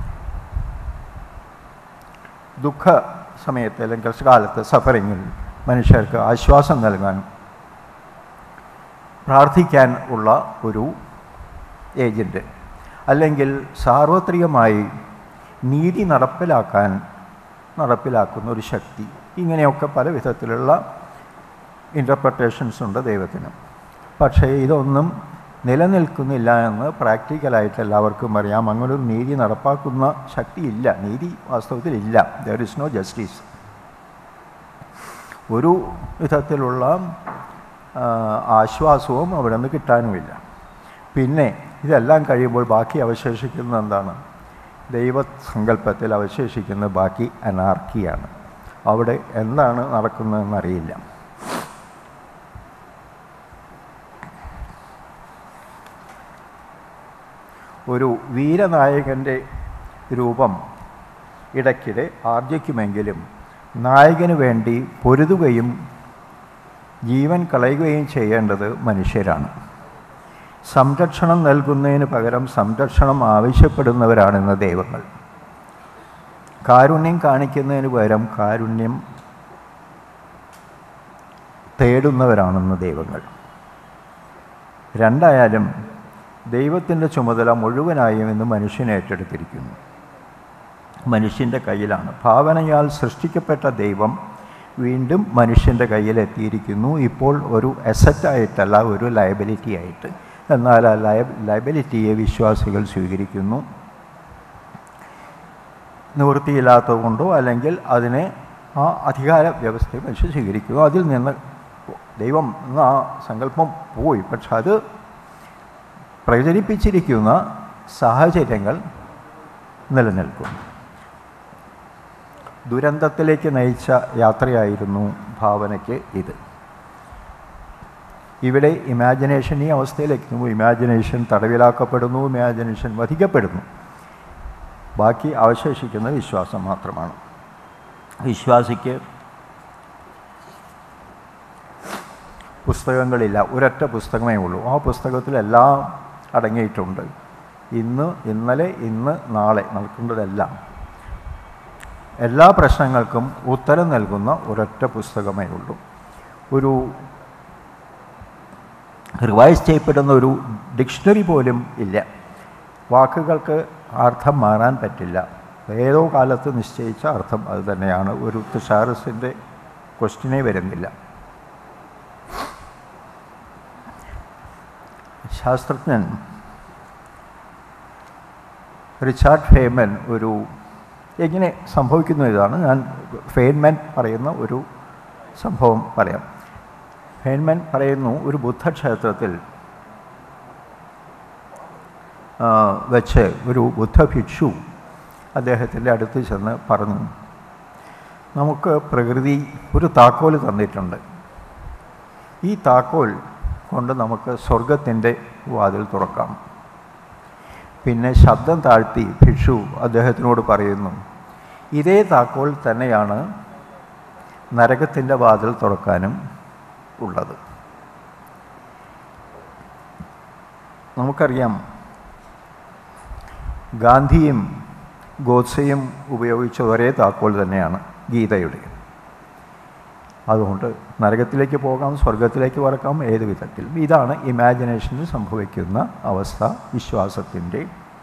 S2: ദുഃഖ സമയത്ത് അല്ലെങ്കിൽ കഷ്ടകാലത്ത് സഫറിങ്ങിൽ മനുഷ്യർക്ക് ആശ്വാസം നൽകാൻ പ്രാർത്ഥിക്കാൻ ഉള്ള ഒരു ഏജൻറ്റ് അല്ലെങ്കിൽ സാർവത്രികമായി നീതി നടപ്പിലാക്കാൻ നടപ്പിലാക്കുന്ന ഒരു ശക്തി ഇങ്ങനെയൊക്കെ പല വിധത്തിലുള്ള ഇൻ്റർപ്രട്ടേഷൻസ് ഉണ്ട് ദൈവത്തിന് പക്ഷേ ഇതൊന്നും നിലനിൽക്കുന്നില്ല എന്ന് പ്രാക്ടിക്കലായിട്ട് എല്ലാവർക്കും അറിയാം അങ്ങനെ ഒരു നീതി നടപ്പാക്കുന്ന ശക്തിയില്ല നീതി വാസ്തവത്തിലില്ല ദർ ഇസ് നോ ജസ്റ്റിസ് ഒരു വിധത്തിലുള്ള ആ, ആശ്വാസവും അവിടെ നിന്ന് കിട്ടാനുമില്ല പിന്നെ ഇതെല്ലാം കഴിയുമ്പോൾ ബാക്കി അവശേഷിക്കുന്നത് എന്താണ് ദൈവസങ്കല്പത്തിൽ അവശേഷിക്കുന്ന ബാക്കി അനാർക്കിയാണ് അവിടെ എന്താണ് നടക്കുന്നതെന്നറിയില്ല ഒരു വീരനായകൻ്റെ രൂപം ഇടയ്ക്കിടെ ആർജിക്കുമെങ്കിലും നായകന് വേണ്ടി പൊരുതുകയും ജീവൻ കളയുകയും ചെയ്യേണ്ടത് മനുഷ്യരാണ് സംരക്ഷണം നൽകുന്നതിന് പകരം സംരക്ഷണം ആവശ്യപ്പെടുന്നവരാണെന്ന് ദൈവങ്ങൾ കാരുണ്യം കാണിക്കുന്നതിന് പകരം കാരുണ്യം തേടുന്നവരാണെന്ന് ദൈവങ്ങൾ രണ്ടായാലും ദൈവത്തിൻ്റെ ചുമതല മുഴുവനായും ഇന്ന് മനുഷ്യൻ ഏറ്റെടുത്തിരിക്കുന്നു മനുഷ്യൻ്റെ കയ്യിലാണ് ഭാവനയാൽ സൃഷ്ടിക്കപ്പെട്ട ദൈവം വീണ്ടും മനുഷ്യൻ്റെ കയ്യിലെത്തിയിരിക്കുന്നു ഇപ്പോൾ ഒരു അസറ്റായിട്ടല്ല ഒരു ലയബിലിറ്റി ആയിട്ട് എന്നാൽ ആ ലയ ലയബിലിറ്റിയെ വിശ്വാസികൾ സ്വീകരിക്കുന്നു നിവൃത്തിയില്ലാത്തതുകൊണ്ടോ അല്ലെങ്കിൽ അതിനെ ആ അധികാര വ്യവസ്ഥയെ മനുഷ്യൻ സ്വീകരിക്കുന്നു അതിൽ നിന്ന് ദൈവം എന്ന ആ സങ്കല്പം പോയി പക്ഷെ അത് പ്രചരിപ്പിച്ചിരിക്കുന്ന സാഹചര്യങ്ങൾ നിലനിൽക്കുന്നു ദുരന്തത്തിലേക്ക് നയിച്ച യാത്രയായിരുന്നു ഭാവനയ്ക്ക് ഇത് ഇവിടെ ഇമാജിനേഷൻ ഈ അവസ്ഥയിലേക്ക് ഇമാജിനേഷൻ തടവിലാക്കപ്പെടുന്നു ഇമാജിനേഷൻ വധിക്കപ്പെടുന്നു ബാക്കി അവശേഷിക്കുന്ന വിശ്വാസം മാത്രമാണ് വിശ്വാസിക്ക് പുസ്തകങ്ങളില്ല ഒരൊറ്റ പുസ്തകമേ ഉള്ളൂ ആ പുസ്തകത്തിലെല്ലാം അടങ്ങിയിട്ടുണ്ട് ഇന്ന് ഇന്നലെ ഇന്ന് നാളെ നടക്കുന്നതെല്ലാം എല്ലാ പ്രശ്നങ്ങൾക്കും ഉത്തരം നൽകുന്ന ഒരൊറ്റ പുസ്തകമേ ഉള്ളൂ ഒരു റിവൈസ് ചെയ്യപ്പെടുന്ന ഒരു ഡിക്ഷണറി പോലും ഇല്ല വാക്കുകൾക്ക് അർത്ഥം മാറാൻ പറ്റില്ല ഏതോ കാലത്ത് നിശ്ചയിച്ച അർത്ഥം അത് തന്നെയാണ് ഒരു തുഷാറസിൻ്റെ ക്വസ്റ്റിനെ വരുന്നില്ല ശാസ്ത്രജ്ഞൻ റിച്ചാർഡ് ഫേമൻ ഒരു എങ്ങനെ സംഭവിക്കുന്നു ഇതാണ് ഞാൻ ഫെയ്ൻമാൻ പറയുന്ന ഒരു സംഭവം പറയാം ഫെയ്ൻമാൻ പറയുന്നു ഒരു ബുദ്ധക്ഷേത്രത്തിൽ ആ, വെച്ച് ഒരു ബുദ്ധഭിക്ഷു അദ്ദേഹത്തിൻ്റെ അടുത്ത് ചെന്ന് പറഞ്ഞു നമുക്ക് പ്രകൃതി ഒരു താക്കോൽ തന്നിട്ടുണ്ട് ഈ താക്കോൽ കൊണ്ട് നമുക്ക് സ്വർഗത്തിൻ്റെ വാതിൽ തുറക്കാം പിന്നെ ശബ്ദം താഴ്ത്തി ഭിക്ഷു അദ്ദേഹത്തിനോട് പറയുന്നു ഇതേ താക്കോൽ തന്നെയാണ് നരകത്തിൻ്റെ വാതിൽ തുറക്കാനും ഉള്ളത് നമുക്കറിയാം ഗാന്ധിയും ഗോഡ്സെയും ഉപയോഗിച്ച ഒരേ താക്കോൽ തന്നെയാണ് ഗീതയുടെ അതുകൊണ്ട് നരകത്തിലേക്ക് പോകാം സ്വർഗത്തിലേക്ക് പറക്കാം ഏത് വിധത്തിലും ഇതാണ് ഇമാജിനേഷനിൽ സംഭവിക്കുന്ന അവസ്ഥ വിശ്വാസത്തിൻ്റെ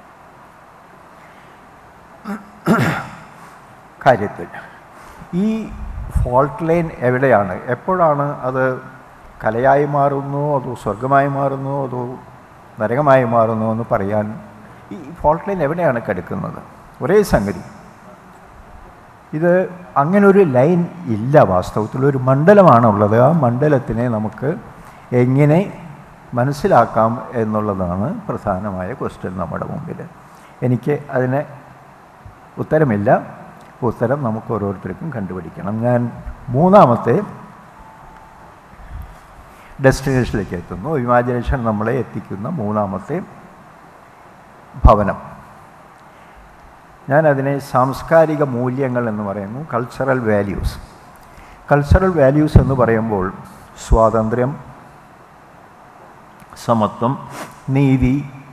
S2: കാര്യത്തിൽ ഈ ഫോൾട്ട് ലൈൻ എവിടെയാണ് എപ്പോഴാണ് അത് കലയായി മാറുന്നു അതോ സ്വർഗമായി മാറുന്നു അതോ നരകമായി മാറുന്നു എന്ന് പറയാൻ ഈ ഫോൾട്ട് ലൈൻ എവിടെയാണ് കിടക്കുന്നത് ഒരേ സംഗതി ഇത് അങ്ങനൊരു ലൈൻ ഇല്ല വാസ്തവത്തിൽ ഒരു മണ്ഡലമാണുള്ളത് ആ മണ്ഡലത്തിനെ നമുക്ക് എങ്ങനെ മനസ്സിലാക്കാം എന്നുള്ളതാണ് പ്രധാനമായ ക്വസ്റ്റ്യൻ നമ്മുടെ മുമ്പിൽ എനിക്ക് അതിന് ഉത്തരമില്ല ഉത്തരം നമുക്ക് ഓരോരുത്തർക്കും കണ്ടുപിടിക്കണം ഞാൻ മൂന്നാമത്തെ ഡെസ്റ്റിനേഷനിലേക്ക് എത്തുന്നു ഇമാജിനേഷൻ നമ്മളെ എത്തിക്കുന്ന മൂന്നാമത്തെ ഭവനം ഞാൻ അതിനെ സാംസ്കാരിക മൂല്യങ്ങൾ എന്ന് പറയുന്നു കൾച്ചറൽ വാല്യൂസ് കൾച്ചറൽ വാല്യൂസ് എന്ന് പറയുമ്പോൾ സ്വാതന്ത്ര്യം സമത്വം നീതി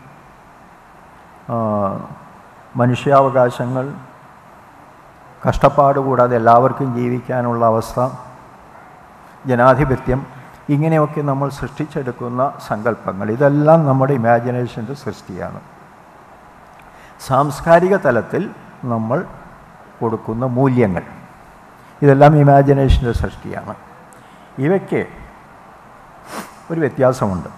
S2: ആ, മനുഷ്യാവകാശങ്ങൾ കഷ്ടപ്പാട് കൂടാതെ എല്ലാവർക്കും ജീവിക്കാനുള്ള അവസ്ഥ ജനാധിപത്യം ഇങ്ങനെയൊക്കെ നമ്മൾ സൃഷ്ടിച്ചെടുക്കുന്ന സങ്കല്പങ്ങൾ ഇതെല്ലാം നമ്മുടെ ഇമാജിനേഷൻ്റെ സൃഷ്ടിയാണ് സാംസ്കാരിക തലത്തിൽ നമ്മൾ കൊടുക്കുന്ന മൂല്യങ്ങൾ ഇതെല്ലാം ഇമാജിനേഷൻ്റെ സൃഷ്ടിയാണ് ഇവയ്ക്ക് ഒരു വ്യത്യാസമുണ്ട്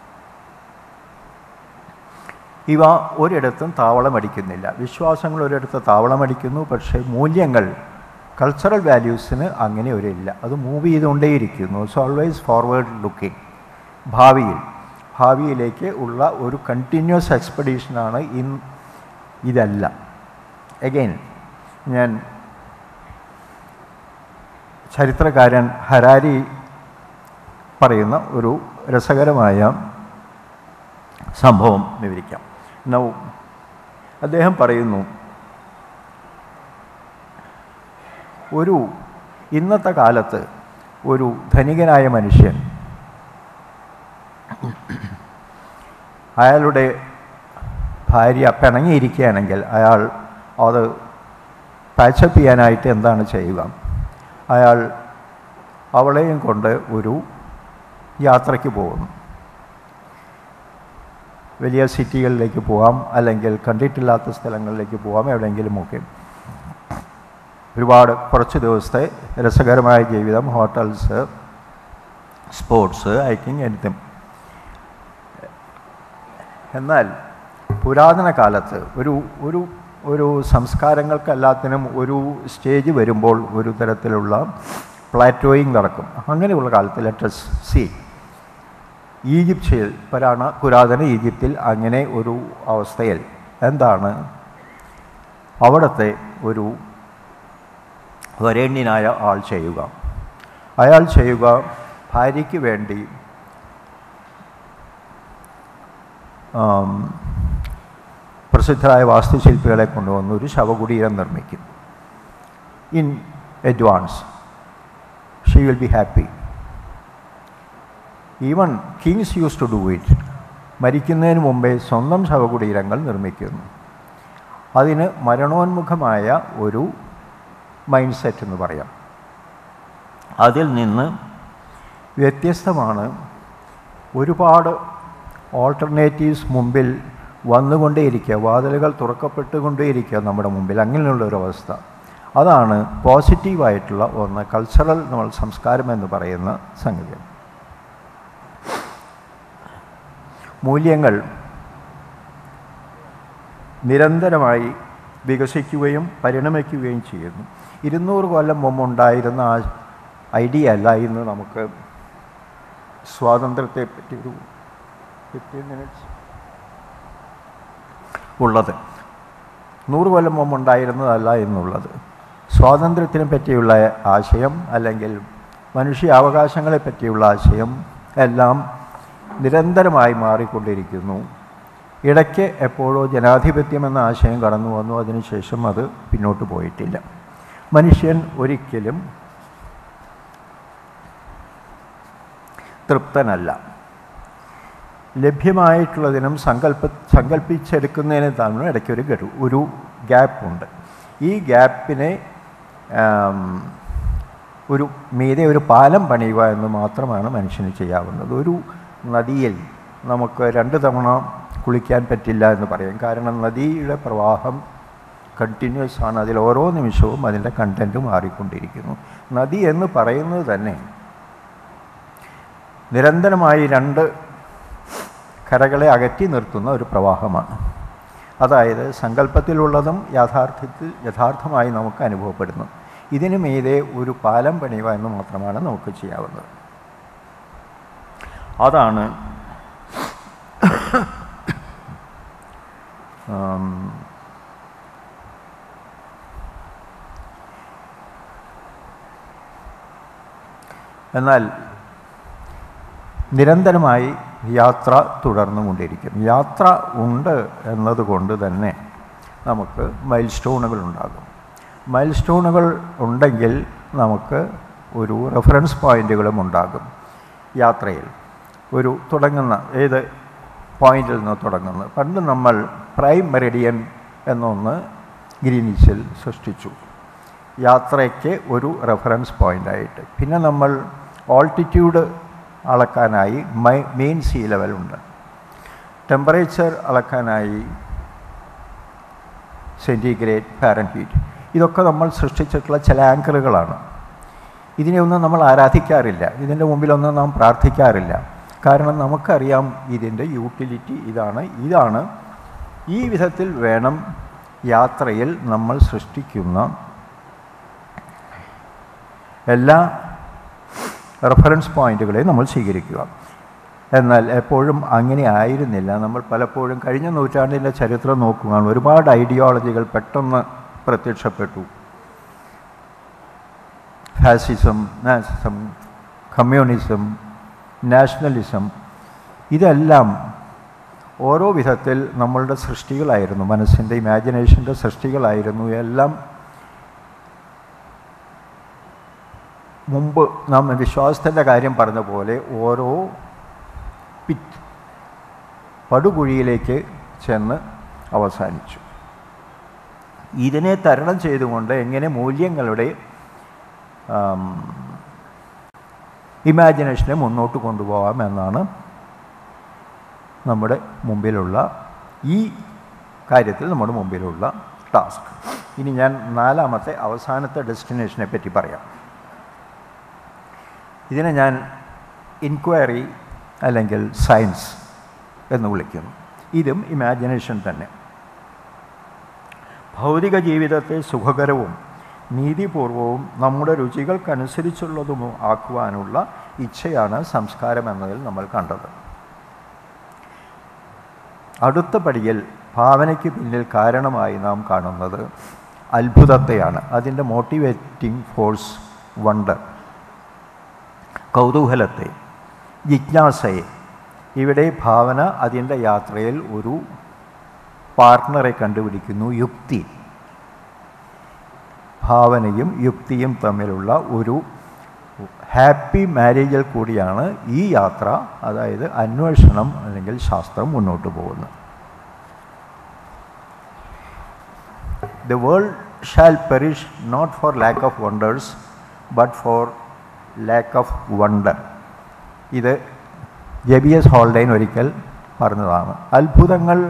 S2: ഇവ ഒരിടത്തും താവളമടിക്കുന്നില്ല വിശ്വാസങ്ങൾ ഒരിടത്ത് താവളമടിക്കുന്നു പക്ഷേ മൂല്യങ്ങൾ കൾച്ചറൽ വാല്യൂസിന് അങ്ങനെ ഒരു ഇല്ല അത് മൂവ് ചെയ്തുകൊണ്ടേയിരിക്കുന്നു ഇറ്റ്സ് ഓൾവേസ് ഫോർവേഡ് ലുക്കിംഗ് ഭാവിയിൽ ഭാവിയിലേക്ക് ഉള്ള ഒരു കണ്ടിന്യൂസ് എക്സ്പെഡീഷനാണ് ഇൻ ഇതല്ല എഗെയിൻ ഞാൻ ചരിത്രകാരൻ ഹരാരി പറയുന്ന ഒരു രസകരമായ സംഭവം വിവരിക്കാം നൗ അദ്ദേഹം പറയുന്നു ഒരു ഇന്നത്തെ കാലത്ത് ഒരു ധനികനായ മനുഷ്യൻ അയാളുടെ ഭാര്യ പിണങ്ങിയിരിക്കുകയാണെങ്കിൽ അയാൾ അത് പാച്ചപ്പ് ചെയ്യാനായിട്ട് എന്താണ് ചെയ്യുക അയാൾ അവളെയും കൊണ്ട് ഒരു യാത്രയ്ക്ക് പോകുന്നു വലിയ സിറ്റികളിലേക്ക് പോകാം അല്ലെങ്കിൽ കണ്ടിട്ടില്ലാത്ത സ്ഥലങ്ങളിലേക്ക് പോകാം എവിടെയെങ്കിലുമൊക്കെ ഒരുപാട് കുറച്ച് ദിവസത്തെ രസകരമായ ജീവിതം ഹോട്ടൽസ് സ്പോർട്സ് ഹൈക്കിംഗ് എനിത്തും എന്നാൽ പുരാതന കാലത്ത് ഒരു ഒരു ഒരു സംസ്കാരങ്ങൾക്കെല്ലാത്തിനും ഒരു സ്റ്റേജ് വരുമ്പോൾ ഒരു തരത്തിലുള്ള പ്ലാറ്റോയിങ് നടക്കും അങ്ങനെയുള്ള കാലത്ത് ലെറ്റസ് സി ഈജിപ്തിൽ പരാണ പുരാതന ഈജിപ്തിൽ അങ്ങനെ ഒരു അവസ്ഥയിൽ എന്താണ് അവിടുത്തെ ഒരു വരേണ്യനായ ആൾ ചെയ്യുക അയാൾ ചെയ്യുക ഭാര്യയ്ക്ക് വേണ്ടി ആം, പ്രസിദ്ധരായ വാസ്തുശില്പികളെ കൊണ്ടുവന്ന് ഒരു ശവകുടീരം നിർമ്മിക്കും in advance she will be happy even kings use to do it മരിക്കുന്നതിന് മുമ്പേ സ്വന്തം ശവകുടീരങ്ങൾ നിർമ്മിക്കുന്നു അതിന് മരണോന്മുഖമായ ഒരു മൈൻഡ് സെറ്റ് എന്ന് പറയാം അതിൽ നിന്ന് വ്യത്യസ്തമാണ് ഒരുപാട് ഓൾട്ടർനേറ്റീവ്സ് മുമ്പിൽ വന്നുകൊണ്ടേയിരിക്കുക വാതിലുകൾ തുറക്കപ്പെട്ടുകൊണ്ടേയിരിക്കുക നമ്മുടെ മുമ്പിൽ അങ്ങനെയുള്ള ഒരു അവസ്ഥ അതാണ് പോസിറ്റീവായിട്ടുള്ള ഒന്ന് കൾച്ചറൽ നമ്മൾ സംസ്കാരം എന്ന് പറയുന്ന സംഗതി മൂല്യങ്ങൾ നിരന്തരമായി വികസിക്കുകയും പരിണമിക്കുകയും ചെയ്യുന്നു ഇരുന്നൂറ് കൊല്ലം മുമ്പുണ്ടായിരുന്ന ആ ഐഡിയ അല്ല ഇന്ന് നമുക്ക് സ്വാതന്ത്ര്യത്തെ പറ്റി ഒരു ഫിഫ്റ്റീൻ മിനിറ്റ്സ് ഉള്ളത് നൂറ് കൊല്ലം മുമ്പുണ്ടായിരുന്നതല്ല എന്നുള്ളത് സ്വാതന്ത്ര്യത്തിനെ പറ്റിയുള്ള ആശയം അല്ലെങ്കിൽ മനുഷ്യാവകാശങ്ങളെ പറ്റിയുള്ള ആശയം എല്ലാം നിരന്തരമായി മാറിക്കൊണ്ടിരിക്കുന്നു ഇടയ്ക്ക് എപ്പോഴോ ജനാധിപത്യം എന്ന ആശയം കടന്നു വന്നു അതിനുശേഷം അത് പിന്നോട്ട് പോയിട്ടില്ല മനുഷ്യൻ ഒരിക്കലും തൃപ്തനല്ല ലഭ്യമായിട്ടുള്ളതിനും സങ്കല്പ സങ്കല്പിച്ചെടുക്കുന്നതിനും തമ്മിൽ ഇടയ്ക്ക് ഒരു ഗഡു ഒരു ഗ്യാപ്പുണ്ട് ഈ ഗ്യാപ്പിനെ ആം, ഒരു മീതെ ഒരു പാലം പണിയുക എന്ന് മാത്രമാണ് മനുഷ്യന് ചെയ്യാവുന്നത് ഒരു നദിയിൽ നമുക്ക് രണ്ട് തവണ കുളിക്കാൻ പറ്റില്ല എന്ന് പറയും കാരണം നദിയുടെ പ്രവാഹം കണ്ടിന്യൂസ് ആണ് അതിൽ ഓരോ നിമിഷവും അതിൻ്റെ കണ്ടൻറ്റ് മാറിക്കൊണ്ടിരിക്കുന്നു നദി എന്ന് പറയുന്നത് തന്നെ നിരന്തരമായി രണ്ട് കരകളെ അകറ്റി നിർത്തുന്ന ഒരു പ്രവാഹമാണ് അതായത് സങ്കല്പത്തിലുള്ളതും യാഥാർത്ഥ്യത്തിൽ യഥാർത്ഥമായി നമുക്ക് അനുഭവപ്പെടുന്നു ഇതിനു മീതെ ഒരു പാലം പണിയുക എന്ന് മാത്രമാണ് നമുക്ക് ചെയ്യാവുന്നത് അതാണ് ആം, എന്നാൽ നിരന്തരമായി യാത്ര തുടർന്നുകൊണ്ടിരിക്കും യാത്ര ഉണ്ട് എന്നതുകൊണ്ട് തന്നെ നമുക്ക് മൈൽ സ്റ്റോണുകൾ ഉണ്ടാകും മൈൽ സ്റ്റോണുകൾ ഉണ്ടെങ്കിൽ നമുക്ക് ഒരു റെഫറൻസ് പോയിന്റുകളും ഉണ്ടാകും യാത്രയിൽ ഒരു തുടങ്ങുന്ന ഏത് പോയിന്റിൽ നിന്ന് തുടങ്ങുന്നത് പണ്ട് നമ്മൾ പ്രൈം മെറിഡിയൻ എന്നൊന്ന് ഗ്രീനിച്ചിൽ സൃഷ്ടിച്ചു യാത്രയ്ക്ക് ഒരു റെഫറൻസ് പോയിൻ്റായിട്ട് പിന്നെ നമ്മൾ ഓൾട്ടിറ്റ്യൂഡ് അളക്കാനായി മൈ മെയിൻ സീ ലെവലുണ്ട് ടെമ്പറേച്ചർ അളക്കാനായി സെൻറ്റിഗ്രേഡ് ഫാരൻഹീറ്റ് ഇതൊക്കെ നമ്മൾ സൃഷ്ടിച്ചിട്ടുള്ള ചില ആങ്കറുകളാണ് ഇതിനെയൊന്നും നമ്മൾ ആരാധിക്കാറില്ല ഇതിൻ്റെ മുമ്പിലൊന്നും നാം പ്രാർത്ഥിക്കാറില്ല കാരണം നമുക്കറിയാം ഇതിൻ്റെ യൂട്ടിലിറ്റി ഇതാണ് ഇതാണ് ഈ വിധത്തിൽ വേണം യാത്രയിൽ നമ്മൾ സൃഷ്ടിക്കുന്ന എല്ലാ റെഫറൻസ് പോയിന്റുകളെയും നമ്മൾ സ്വീകരിക്കുക എന്നാൽ എപ്പോഴും അങ്ങനെ ആയിരുന്നില്ല നമ്മൾ പലപ്പോഴും കഴിഞ്ഞ നൂറ്റാണ്ടിൻ്റെ ചരിത്രം നോക്കുകയാണ് ഒരുപാട് ഐഡിയോളജികൾ പെട്ടെന്ന് പ്രത്യക്ഷപ്പെട്ടു ഫാസിസം നാസിസം കമ്മ്യൂണിസം നാഷണലിസം ഇതെല്ലാം ഓരോ വിധത്തിൽ നമ്മളുടെ സൃഷ്ടികളായിരുന്നു മനസ്സിൻ്റെ ഇമാജിനേഷൻ്റെ സൃഷ്ടികളായിരുന്നു എല്ലാം മുമ്പ് നാം വിശ്വാസത്തിൻ്റെ കാര്യം പറഞ്ഞ പോലെ ഓരോ പിറ്റ് പടുകുഴിയിലേക്ക് ചെന്ന് അവസാനിച്ചു ഇതിനെ തരണം ചെയ്തുകൊണ്ട് എങ്ങനെ മൂല്യങ്ങളുടെ ഇമാജിനേഷനെ മുന്നോട്ട് കൊണ്ടുപോകാം എന്നാണ് നമ്മുടെ മുമ്പിലുള്ള ഈ കാര്യത്തിൽ നമ്മുടെ മുമ്പിലുള്ള ടാസ്ക് ഇനി ഞാൻ നാലാമത്തെ അവസാനത്തെ ഡെസ്റ്റിനേഷനെ പറ്റി പറയാം ഇതിനെ ഞാൻ ഇൻക്വയറി അല്ലെങ്കിൽ സയൻസ് എന്ന് വിളിക്കുന്നു ഇതും ഇമാജിനേഷൻ തന്നെ ഭൗതിക ജീവിതത്തെ സുഖകരവും നീതിപൂർവവും നമ്മുടെ രുചികൾക്കനുസരിച്ചുള്ളതും ആക്കുവാനുള്ള ഇച്ഛയാണ് സംസ്കാരം എന്നതിൽ നമ്മൾ കണ്ടത് അടുത്ത പടിയിൽ ഭാവനയ്ക്ക് പിന്നിൽ കാരണമായി നാം കാണുന്നത് അത്ഭുതത്തെയാണ് അതിൻ്റെ മോട്ടിവേറ്റിംഗ് ഫോഴ്സ് വണ്ടർ കൗതൂഹലത്തെ ജിജ്ഞാസയെ ഇവിടെ ഭാവന അതിൻ്റെ യാത്രയിൽ ഒരു പാർട്ട്ണറെ കണ്ടുപിടിക്കുന്നു യുക്തി ഭാവനയും യുക്തിയും തമ്മിലുള്ള ഒരു ഹാപ്പി മാരേജിൽ കൂടിയാണ് ഈ യാത്ര അതായത് അന്വേഷണം അല്ലെങ്കിൽ ശാസ്ത്രം മുന്നോട്ട് പോകുന്നത് the world shall perish not for lack of wonders but for lack of wonder ഇത് ജെ ബി എസ് ഹോൾഡൈൻ ഒരിക്കൽ പറഞ്ഞതാണ് അത്ഭുതങ്ങൾ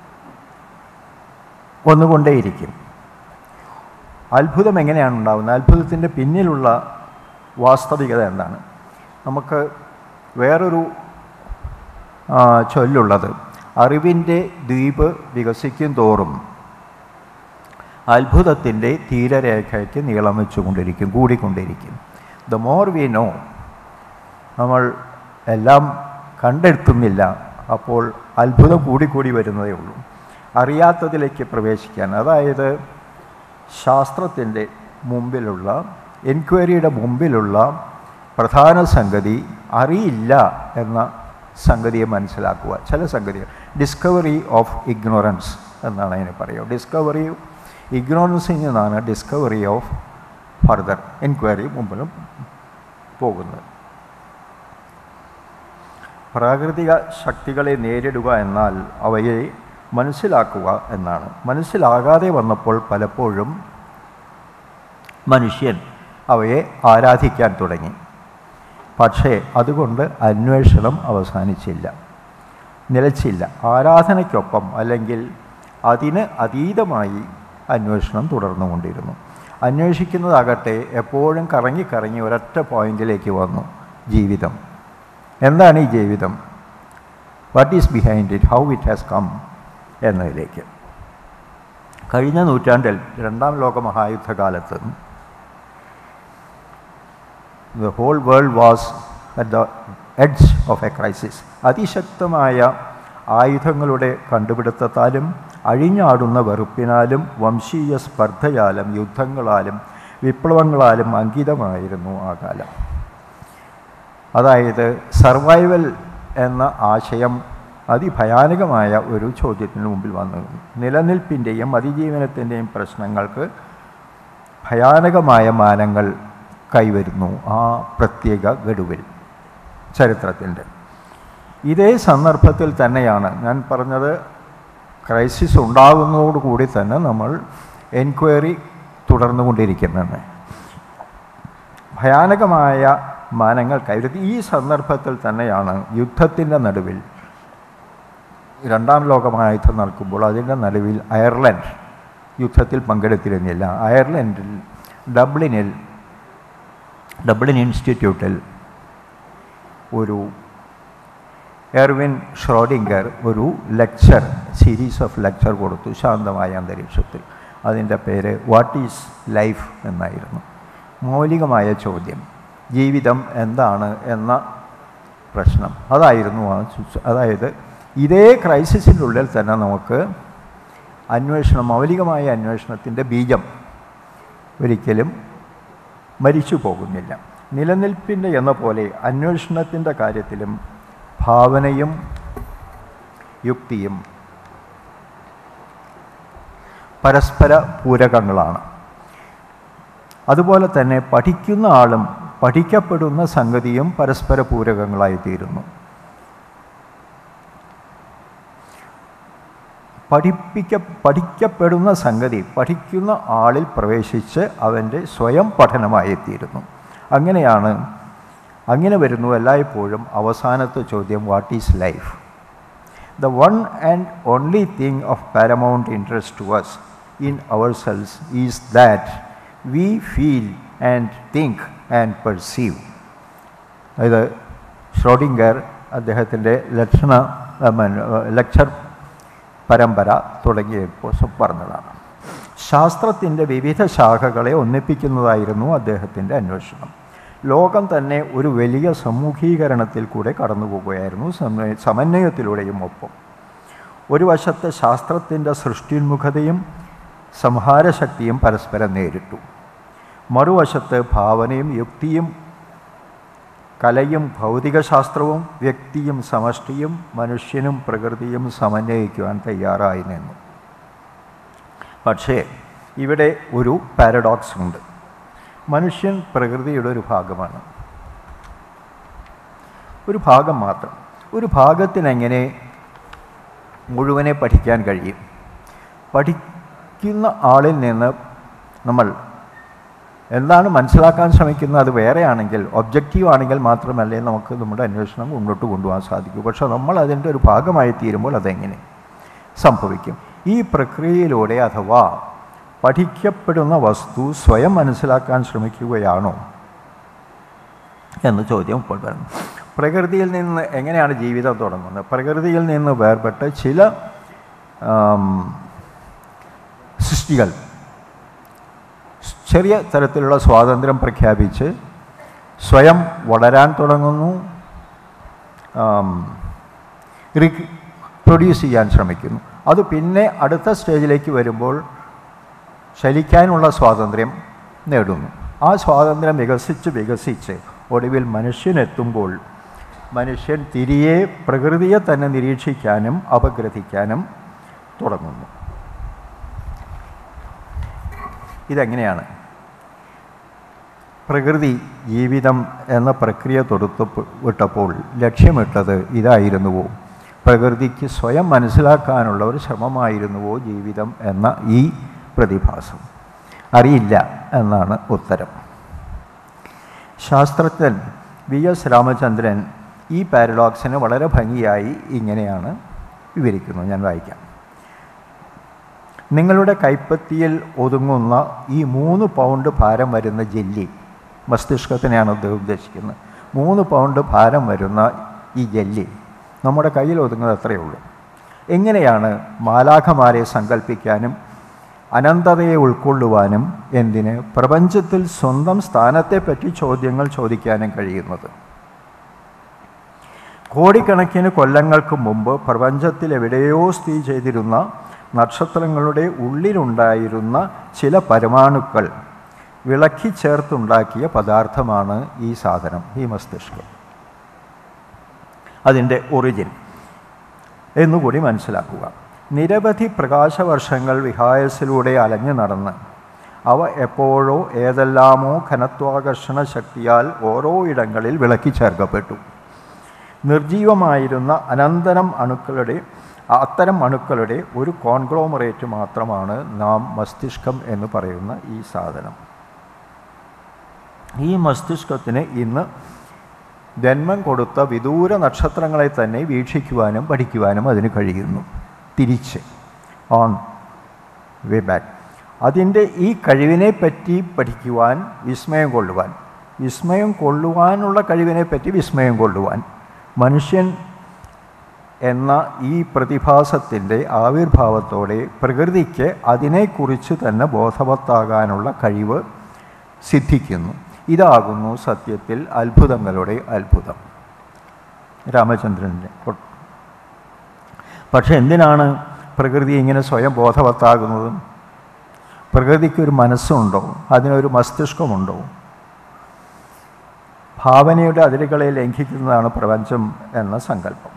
S2: ഒന്നുകൊണ്ടേയിരിക്കും അത്ഭുതം എങ്ങനെയാണ് ഉണ്ടാകുന്നത് അത്ഭുതത്തിൻ്റെ പിന്നിലുള്ള വാസ്തവികത എന്താണ് നമുക്ക് വേറൊരു ചൊല്ലുള്ളത് അറിവിൻ്റെ ദ്വീപ് വികസിക്കും തോറും അത്ഭുതത്തിൻ്റെ തീരരേഖയ്ക്ക് നീളം വെച്ചുകൊണ്ടിരിക്കും കൂടിക്കൊണ്ടിരിക്കും ദ മോർ വി നോ നമ്മൾ എല്ലാം കണ്ടെത്തുന്നില്ല അപ്പോൾ അത്ഭുതം കൂടിക്കൂടി വരുന്നതേ ഉള്ളൂ അറിയാത്തതിലേക്ക് പ്രവേശിക്കാൻ അതായത് ശാസ്ത്രത്തിൻ്റെ മുമ്പിലുള്ള എൻക്വയറിയുടെ മുമ്പിലുള്ള പ്രധാന സംഗതി അറിയില്ല എന്ന സംഗതിയെ മനസ്സിലാക്കുക ചില സംഗതികൾ ഡിസ്കവറി ഓഫ് ഇഗ്നോറൻസ് എന്നാണ് അതിന് പറയുക ഡിസ്കവറി ഇഗ്നോറൻസിൽ നിന്നാണ് ഡിസ്കവറി ഓഫ് ഫർദർ എൻക്വയറി മുമ്പിലും പോകുന്നത് പ്രാകൃതിക ശക്തികളെ നേരിടുക എന്നാൽ അവയെ മനസ്സിലാക്കുക എന്നാണ് മനസ്സിലാകാതെ വന്നപ്പോൾ പലപ്പോഴും മനുഷ്യൻ അവയെ ആരാധിക്കാൻ തുടങ്ങി പക്ഷേ അതുകൊണ്ട് അന്വേഷണം അവസാനിച്ചില്ല നിലച്ചില്ല ആരാധനയ്ക്കൊപ്പം അല്ലെങ്കിൽ അതിന് അതീതമായി അന്വേഷണം തുടർന്നുകൊണ്ടിരുന്നു അന്വേഷിക്കുന്നതാകട്ടെ എപ്പോഴും കറങ്ങി കറങ്ങി ഒരൊറ്റ പോയിന്റിലേക്ക് വന്നു ജീവിതം എന്താണ് ഈ ജീവിതം what is behind it how it has come എന്നതിലേക്ക് കഴിഞ്ഞ നൂറ്റാണ്ടിൽ രണ്ടാം ലോക മഹായുദ്ധകാലത്ത് the whole world was at the edge of a crisis അതിശക്തമായ ആയുധങ്ങളുടെ കണ്ടുപിടുത്തത്താലും അഴിഞ്ഞാടുന്ന വെറുപ്പിനാലും വംശീയ സ്പർദ്ധയാലും യുദ്ധങ്ങളാലും വിപ്ലവങ്ങളാലും അങ്കിതമായിരുന്നു ആ കാലം അതായത് സർവൈവൽ എന്ന ആശയം അതിഭയാനകമായ ഒരു ചോദ്യത്തിന് മുമ്പിൽ വന്നു നിലനിൽപ്പിൻ്റെയും അതിജീവനത്തിൻ്റെയും പ്രശ്നങ്ങൾക്ക് ഭയാനകമായ മാനങ്ങൾ കൈവരുന്നു ആ പ്രത്യേക ഗഡുവിൽ ചരിത്രത്തിൻ്റെ ഇതേ സന്ദർഭത്തിൽ തന്നെയാണ് ഞാൻ പറഞ്ഞത് ക്രൈസിസ് ഉണ്ടാകുന്നതോടുകൂടി തന്നെ നമ്മൾ എൻക്വയറി തുടർന്നുകൊണ്ടിരിക്കുന്നെന്ന് ഭയാനകമായ മാനങ്ങൾ കൈവരുത്തി ഈ സന്ദർഭത്തിൽ തന്നെയാണ് യുദ്ധത്തിൻ്റെ നടുവിൽ രണ്ടാം ലോകമഹായുദ്ധം നടക്കുമ്പോൾ അതിൻ്റെ നടുവിൽ അയർലൻഡ് യുദ്ധത്തിൽ പങ്കെടുത്തിരുന്നില്ല അയർലൻഡിൽ ഡബ്ലിനിൽ ഡബ്ലിൻ ഇൻസ്റ്റിറ്റ്യൂട്ടിൽ ഒരു എർവിൻ ഷ്രോഡിങ്കർ ഒരു ലെക്ചർ സീരീസ് ഓഫ് ലെക്ചർ കൊടുത്തു ശാന്തമായ അന്തരീക്ഷത്തിൽ അതിൻ്റെ പേര് വാട്ട് ഈസ് ലൈഫ് എന്നായിരുന്നു മൗലികമായ ചോദ്യം ജീവിതം എന്താണ് എന്ന പ്രശ്നം അതായിരുന്നു ആ അതായത് ഇതേ ക്രൈസിസിൻ്റെ ഉള്ളിൽ തന്നെ നമുക്ക് അന്വേഷണം മൗലികമായ അന്വേഷണത്തിൻ്റെ ബീജം ഒരിക്കലും മരിച്ചു പോകുന്നില്ല നിലനിൽപ്പിൻ്റെ എന്ന പോലെ അന്വേഷണത്തിൻ്റെ കാര്യത്തിലും ഭാവനയും യുക്തിയും പരസ്പര പൂരകങ്ങളാണ് അതുപോലെ തന്നെ പഠിക്കുന്ന ആളും പഠിക്കപ്പെടുന്ന സംഗതിയും പരസ്പര പൂരകങ്ങളായിത്തീരുന്നു പഠിപ്പിക്ക പഠിക്കപ്പെടുന്ന സംഗതി പഠിക്കുന്ന ആളിൽ പ്രവേശിച്ച് അവൻ്റെ സ്വയം പഠനമായിത്തീരുന്നു അങ്ങനെയാണ് അങ്ങനെ വരുന്നു എല്ലായ്പ്പോഴും അവസാനത്തെ ചോദ്യം what is life the one and only thing of paramount interest to us in our selves is that we feel and think and perceive അതായത് ഷ്രോഡിംഗർ അദ്ദേഹത്തിൻ്റെ ലക്ഷണ ലെക്ചർ പരമ്പര തുടങ്ങിയപ്പോൾ പറഞ്ഞതാണ് ശാസ്ത്രത്തിൻ്റെ വിവിധ ശാഖകളെ ഒന്നിപ്പിക്കുന്നതായിരുന്നു അദ്ദേഹത്തിൻ്റെ അന്വേഷണം ലോകം തന്നെ ഒരു വലിയ സമൂഹീകരണത്തിൽ കൂടെ കടന്നു പോകുകയായിരുന്നു സമ- സമന്വയത്തിലൂടെയും ഒപ്പം ഒരു വശത്ത് ശാസ്ത്രത്തിൻ്റെ സൃഷ്ടിന്മുഖതയും സംഹാരശക്തിയും പരസ്പരം നേരിട്ടു മറുവശത്ത് ഭാവനയും യുക്തിയും കലയും ഭൗതികശാസ്ത്രവും വ്യക്തിയും സമഷ്ടിയും മനുഷ്യനും പ്രകൃതിയും സമന്വയിക്കുവാൻ തയ്യാറായി നിന്നു പക്ഷേ ഇവിടെ ഒരു പാരഡോക്സ് ഉണ്ട് മനുഷ്യൻ പ്രകൃതിയുടെ ഒരു ഭാഗമാണ് ഒരു ഭാഗം മാത്രം ഒരു ഭാഗത്തിനെങ്ങനെ മുഴുവനെ പഠിക്കാൻ കഴിയും പഠിക്കുന്ന ആളിൽ നിന്ന് നമ്മൾ എന്താണ് മനസ്സിലാക്കാൻ ശ്രമിക്കുന്നത് അത് വേറെയാണെങ്കിൽ ഒബ്ജക്റ്റീവ് ആണെങ്കിൽ മാത്രമല്ലേ നമുക്ക് നമ്മുടെ അന്വേഷണം മുന്നോട്ട് കൊണ്ടുപോകാൻ സാധിക്കൂ പക്ഷേ നമ്മൾ അതിൻ്റെ ഒരു ഭാഗമായി തീരുമ്പോൾ അതെങ്ങനെ സംഭവിക്കും ഈ പ്രക്രിയയിലൂടെ അഥവാ പഠിക്കപ്പെടുന്ന വസ്തു സ്വയം മനസ്സിലാക്കാൻ ശ്രമിക്കുകയാണോ എന്ന ചോദ്യം ഇപ്പോൾ വരുന്നു പ്രകൃതിയിൽ നിന്ന് എങ്ങനെയാണ് ജീവിതം തുടങ്ങുന്നത് പ്രകൃതിയിൽ നിന്ന് വേർപെട്ട് ചില ആം, സൃഷ്ടികൾ ചെറിയ തരത്തിലുള്ള സ്വാതന്ത്ര്യം പ്രഖ്യാപിച്ച് സ്വയം വളരാൻ തുടങ്ങുന്നു പ്രൊഡ്യൂസ് ചെയ്യാൻ ശ്രമിക്കുന്നു അത് പിന്നെ അടുത്ത സ്റ്റേജിലേക്ക് വരുമ്പോൾ ചലിക്കാനുള്ള സ്വാതന്ത്ര്യം നേടുന്നു ആ സ്വാതന്ത്ര്യം വികസിച്ച് വികസിച്ച് ഒടുവിൽ മനുഷ്യനെത്തുമ്പോൾ മനുഷ്യൻ തിരികെ പ്രകൃതിയെ തന്നെ നിരീക്ഷിക്കാനും അപഗ്രഥിക്കാനും തുടങ്ങുന്നു ഇതെങ്ങനെയാണ് പ്രകൃതി ജീവിതം എന്ന പ്രക്രിയ തൊടുത്തു വിട്ടപ്പോൾ ലക്ഷ്യമിട്ടത് ഇതായിരുന്നുവോ പ്രകൃതിക്ക് സ്വയം മനസ്സിലാക്കാനുള്ള ഒരു ശ്രമമായിരുന്നുവോ ജീവിതം എന്ന ഈ പ്രതിഭാസം അറിയില്ല എന്നാണ് ഉത്തരം ശാസ്ത്രജ്ഞൻ വി എസ് രാമചന്ദ്രൻ ഈ പാരഡോക്സിനെ വളരെ ഭംഗിയായി ഇങ്ങനെയാണ് വിവരിക്കുന്നത് ഞാൻ വായിക്കാം നിങ്ങളുടെ കൈപ്പത്തിയിൽ ഒതുങ്ങുന്ന ഈ മൂന്ന് പൗണ്ട് ഭാരം വരുന്ന ജെല്ലി മസ്തിഷ്കത്തിനെയാണ് അദ്ദേഹം ഉദ്ദേശിക്കുന്നത് മൂന്ന് പൗണ്ട് ഭാരം വരുന്ന ഈ ജെല്ലി നമ്മുടെ കയ്യിൽ ഒതുങ്ങുന്നത് അത്രയേ ഉള്ളൂ എങ്ങനെയാണ് മാലാഖമാരെ സങ്കല്പിക്കാനും അനന്തതയെ ഉൾക്കൊള്ളുവാനും എന്തിന് പ്രപഞ്ചത്തിൽ സ്വന്തം സ്ഥാനത്തെപ്പറ്റി ചോദ്യങ്ങൾ ചോദിക്കാനും കഴിയുന്നത് കോടിക്കണക്കിന് കൊല്ലങ്ങൾക്ക് മുമ്പ് പ്രപഞ്ചത്തിൽ എവിടെയോ സ്ഥിതി ചെയ്തിരുന്ന നക്ഷത്രങ്ങളുടെ ഉള്ളിലുണ്ടായിരുന്ന ചില പരമാണുക്കൾ വിളക്കി ചേർത്തുണ്ടാക്കിയ പദാർത്ഥമാണ് ഈ സാധനം ഈ മസ്തിഷ്കം അതിൻ്റെ ഒറിജിൻ എന്നുകൂടി മനസ്സിലാക്കുക നിരവധി പ്രകാശവർഷങ്ങൾ വിഹായസിലൂടെ അലഞ്ഞു നടന്ന് അവ എപ്പോഴോ ഏതെല്ലാമോ ഘനത്വാകർഷണ ശക്തിയാൽ ഓരോ ഇടങ്ങളിൽ വിളക്കി ചേർക്കപ്പെട്ടു നിർജീവമായിരുന്ന അനന്തരം അണുക്കളുടെ അത്തരം അണുക്കളുടെ ഒരു കോൺഗ്ലോമറേറ്റ് മാത്രമാണ് നാം മസ്തിഷ്കം എന്ന് പറയുന്ന ഈ സാധനം ഈ മസ്തിഷ്കത്തിന് ഇന്ന് ജന്മം കൊടുത്ത വിദൂര നക്ഷത്രങ്ങളെ തന്നെ വീക്ഷിക്കുവാനും പഠിക്കുവാനും അതിന് കഴിയുന്നു തിരിച്ച് ഓൺ വേ ബാക്ക് അതിൻ്റെ ഈ കഴിവിനെ പറ്റി പഠിക്കുവാൻ വിസ്മയം കൊള്ളുവാൻ വിസ്മയം കൊള്ളുവാനുള്ള കഴിവിനെ പറ്റി വിസ്മയം കൊള്ളുവാൻ മനുഷ്യൻ എന്ന ഈ പ്രതിഭാസത്തിൻ്റെ ആവിർഭാവത്തോടെ പ്രകൃതിക്ക് അതിനെക്കുറിച്ച് തന്നെ ബോധവത്താകാനുള്ള കഴിവ് സിദ്ധിക്കുന്നു ഇതാകുന്നു സത്യത്തിൽ അത്ഭുതങ്ങളുടെ അത്ഭുതം രാമചന്ദ്രൻ്റെ പക്ഷെ എന്തിനാണ് പ്രകൃതി ഇങ്ങനെ സ്വയം ബോധവത്താകുന്നത് പ്രകൃതിക്കൊരു മനസ്സുണ്ടോ അതിനൊരു മസ്തിഷ്കമുണ്ടോ ഭാവനയുടെ അതിരുകളെ ലംഘിക്കുന്നതാണ് പ്രപഞ്ചം എന്ന സങ്കല്പം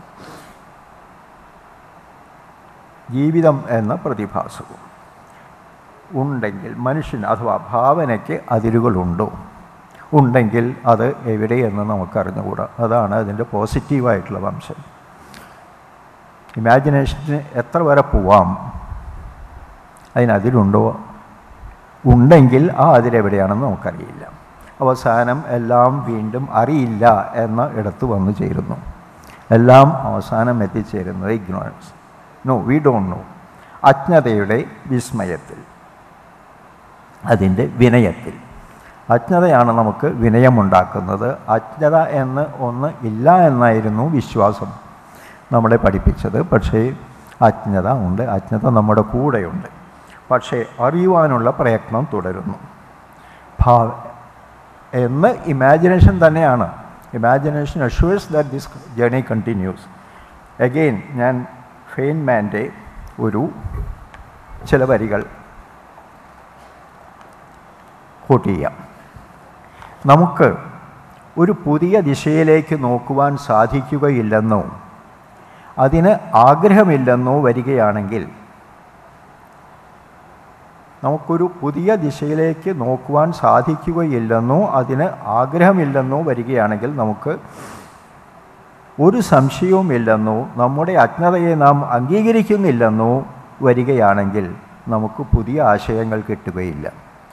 S2: ജീവിതം എന്ന പ്രതിഭാസവും ഉണ്ടെങ്കിൽ മനുഷ്യൻ അഥവാ ഭാവനയ്ക്ക് അതിരുകളുണ്ടോ ഉണ്ടെങ്കിൽ അത് എവിടെയെന്ന് നമുക്കറിഞ്ഞുകൂടാ അതാണ് അതിൻ്റെ പോസിറ്റീവായിട്ടുള്ള വംശം ഇമാജിനേഷന് എത്ര വരെ പോവാം അതിനതിലുണ്ടോ ഉണ്ടെങ്കിൽ ആ അതിലെവിടെയാണെന്ന് നമുക്കറിയില്ല അവസാനം എല്ലാം വീണ്ടും അറിയില്ല എന്ന ഇടത്ത് വന്നു ചേരുന്നു എല്ലാം അവസാനം എത്തിച്ചേരുന്നത് ignorance no we don't know അജ്ഞതയുടെ വിസ്മയത്തിൽ അതിൻ്റെ വിനയത്തിൽ അജ്ഞതയാണ് നമുക്ക് വിനയമുണ്ടാക്കുന്നത് അജ്ഞത എന്ന് ഒന്ന് ഇല്ല എന്നായിരുന്നു വിശ്വാസം നമ്മളെ പഠിപ്പിച്ചത് പക്ഷേ അജ്ഞത ഉണ്ട് അജ്ഞത നമ്മുടെ കൂടെയുണ്ട് പക്ഷേ അറിയുവാനുള്ള പ്രയത്നം തുടരുന്നു ഭാവ എന്ന് ഇമാജിനേഷൻ തന്നെയാണ് imagination assures that this journey continues again ഞാൻ ഫെയിൻമാൻ്റെ ഒരു ചില വരികൾ കോട്ട് ചെയ്യാം നമുക്ക് ഒരു പുതിയ ദിശയിലേക്ക് നോക്കുവാൻ സാധിക്കുകയില്ലെന്നോ അതിന് ആഗ്രഹമില്ലെന്നോ വരികയാണെങ്കിൽ നമുക്കൊരു പുതിയ ദിശയിലേക്ക് നോക്കുവാൻ സാധിക്കുകയില്ലെന്നോ അതിന് ആഗ്രഹമില്ലെന്നോ വരികയാണെങ്കിൽ നമുക്ക് ഒരു സംശയവുമില്ലെന്നോ നമ്മുടെ അജ്ഞതയെ നാം അംഗീകരിക്കുന്നില്ലെന്നോ വരികയാണെങ്കിൽ നമുക്ക് പുതിയ ആശയങ്ങൾ കിട്ടുകയില്ല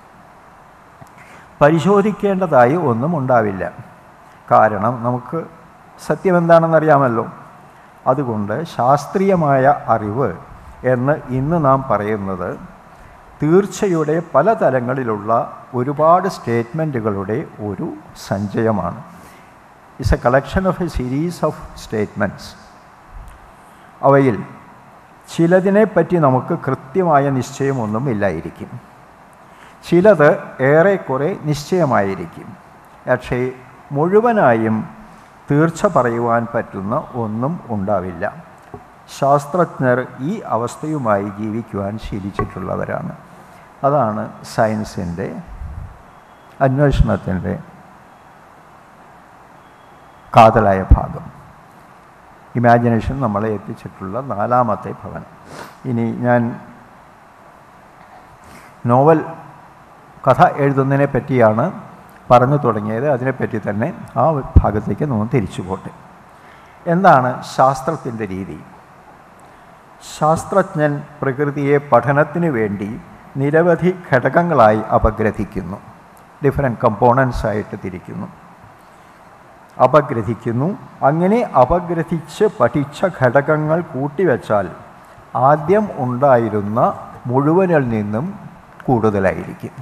S2: പരിശോധിക്കേണ്ടതായി ഒന്നും ഉണ്ടാവില്ല കാരണം നമുക്ക് സത്യം എന്താണെന്നറിയാമല്ലോ അതുകൊണ്ട് ശാസ്ത്രീയമായ അറിവ് എന്ന് ഇന്ന് നാം പറയുന്നത് തീർച്ചയുടെ പല തലങ്ങളിലുള്ള ഒരുപാട് സ്റ്റേറ്റ്മെൻറ്റുകളുടെ ഒരു സഞ്ചയമാണ് it's a collection of a series of statements അവയിൽ ചിലതിനെപ്പറ്റി നമുക്ക് കൃത്യമായ നിശ്ചയമൊന്നും ഇല്ലായിരിക്കും ചിലത് ഏറെക്കുറെ നിശ്ചയമായിരിക്കും പക്ഷേ മുഴുവനായും തീർച്ച പറയുവാൻ പറ്റുന്ന ഒന്നും ഉണ്ടാവില്ല ശാസ്ത്രജ്ഞർ ഈ അവസ്ഥയുമായി ജീവിക്കുവാൻ ശീലിച്ചിട്ടുള്ളവരാണ് അതാണ് സയൻസിൻ്റെ അന്വേഷണത്തിൻ്റെ കാതലായ ഭാഗം ഇമാജിനേഷൻ നമ്മളെ എത്തിച്ചിട്ടുള്ള നാലാമത്തെ ഭവനം ഇനി ഞാൻ നോവൽ കഥ എഴുതുന്നതിനെ പറ്റിയാണ് പറഞ്ഞു തുടങ്ങിയത് അതിനെപ്പറ്റി തന്നെ ആ ഭാഗത്തേക്ക് നമ്മൾ തിരിച്ചു പോട്ടെ എന്താണ് ശാസ്ത്രത്തിൻ്റെ രീതി ശാസ്ത്രജ്ഞൻ പ്രകൃതിയെ പഠനത്തിന് വേണ്ടി നിരവധി ഘടകങ്ങളായി അപഗ്രഥിക്കുന്നു ഡിഫറെൻറ്റ് കമ്പോണൻസ് ആയിട്ട് തിരിക്കുന്നു അപഗ്രഥിക്കുന്നു അങ്ങനെ അപഗ്രഥിച്ച് പഠിച്ച ഘടകങ്ങൾ കൂട്ടിവെച്ചാൽ ആദ്യം ഉണ്ടായിരുന്ന മുഴുവനിൽ നിന്നും കൂടുതലായിരിക്കും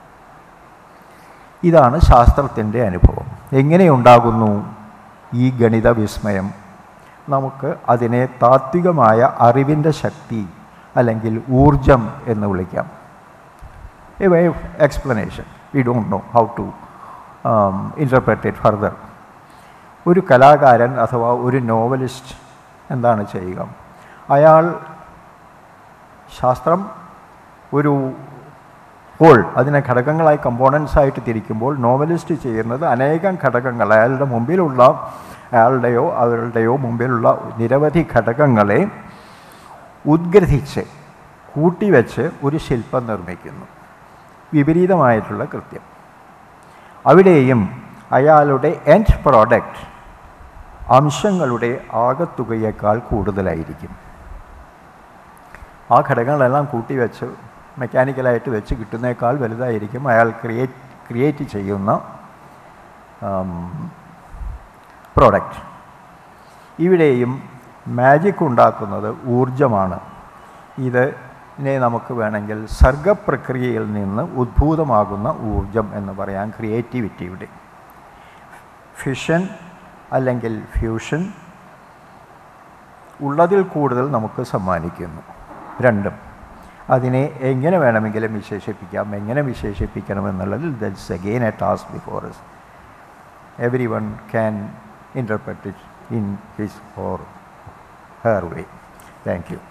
S2: ഇതാണ് ശാസ്ത്രത്തിൻ്റെ അനുഭവം എങ്ങനെയുണ്ടാകുന്നു ഈ ഗണിത വിസ്മയം നമുക്ക് അതിനെ താത്വികമായ അറിവിൻ്റെ ശക്തി അല്ലെങ്കിൽ ഊർജം എന്ന് വിളിക്കാം a way of explanation we don't know how to interpret it further ഒരു കലാകാരൻ അഥവാ ഒരു നോവലിസ്റ്റ് എന്താണ് ചെയ്യുക അയാൾ ശാസ്ത്രം ഒരു ഹോൾ അതിനെ ഘടകങ്ങളായി കമ്പോണൻസ് ആയിട്ട് തിരിക്കുമ്പോൾ നോവലിസ്റ്റ് ചെയ്യുന്നത് അനേകം ഘടകങ്ങൾ അയാളുടെ മുമ്പിലുള്ള അയാളുടെയോ അവരുടെയോ മുമ്പിലുള്ള നിരവധി ഘടകങ്ങളെ ഉദ്ഗ്രഥിച്ച് കൂട്ടിവെച്ച് ഒരു ശില്പം നിർമ്മിക്കുന്നു വിപരീതമായിട്ടുള്ള കൃത്യം അവിടെയും അയാളുടെ എൻഡ് പ്രോഡക്റ്റ് അംശങ്ങളുടെ ആകത്തുകയേക്കാൾ കൂടുതലായിരിക്കും ആ ഘടകങ്ങളെല്ലാം കൂട്ടിവെച്ച് മെക്കാനിക്കലായിട്ട് വെച്ച് കിട്ടുന്നേക്കാൾ വലുതായിരിക്കും അയാൾ ക്രിയേറ്റ് ക്രിയേറ്റ് ചെയ്യുന്ന പ്രോഡക്റ്റ് ഇവിടെയും മാജിക് ഉണ്ടാക്കുന്നത് ഊർജമാണ് ഇതിനെ നമുക്ക് വേണമെങ്കിൽ സർഗപ്രക്രിയയിൽ നിന്ന് ഉദ്ഭൂതമാകുന്ന ഊർജം എന്ന് പറയാം ക്രിയേറ്റിവിറ്റിയുടെ ഫിഷൻ അല്ലെങ്കിൽ ഫ്യൂഷൻ ഉള്ളതിൽ കൂടുതൽ നമുക്ക് സമ്മാനിക്കുന്നു രണ്ടും അതിനെ എങ്ങനെ വേണമെങ്കിലും വിശേഷിപ്പിക്കാം എങ്ങനെ വിശേഷിപ്പിക്കണം എന്നുള്ളതിൽ that's again a task before us everyone can interpret it in his or her way thank you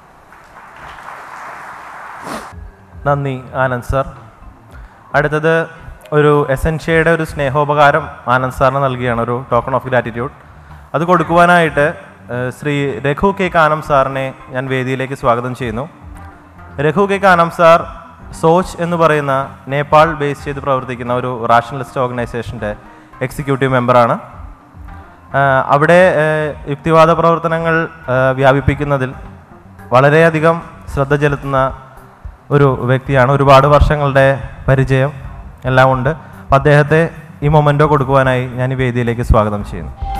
S1: നന്ദി ആനന്ദ് സാർ അടുത്തത് ഒരു എസൻഷ്യയുടെ ഒരു സ്നേഹോപകാരം ആനന്ദ് സാറിന് നൽകിയാണ് ഒരു ടോക്കൺ ഓഫ് ഗ്രാറ്റിറ്റ്യൂഡ് അത് കൊടുക്കുവാനായിട്ട് ഏഹ്, ശ്രീ രഘു കെ കാനം സാറിനെ ഞാൻ വേദിയിലേക്ക് സ്വാഗതം ചെയ്യുന്നു രഘു കെ കാനം സാർ സോച്ച് എന്ന് പറയുന്ന നേപ്പാൾ ബേസ് ചെയ്ത് പ്രവർത്തിക്കുന്ന ഒരു റാഷണലിസ്റ്റ് ഓർഗനൈസേഷൻ്റെ എക്സിക്യൂട്ടീവ് മെമ്പറാണ് ആഹ് അവിടെ ആഹ് യുക്തിവാദ പ്രവർത്തനങ്ങൾ ആഹ് വ്യാപിപ്പിക്കുന്നതിൽ വളരെയധികം ശ്രദ്ധ ചെലുത്തുന്ന ഒരു വ്യക്തിയാണ് ഒരുപാട് വർഷങ്ങളുടെ പരിചയം എല്ലാം ഉണ്ട് അപ്പം അദ്ദേഹത്തെ ഈ മൊമെൻറ്റോ കൊടുക്കുവാനായി ഞാൻ ഈ വേദിയിലേക്ക് സ്വാഗതം ചെയ്യുന്നു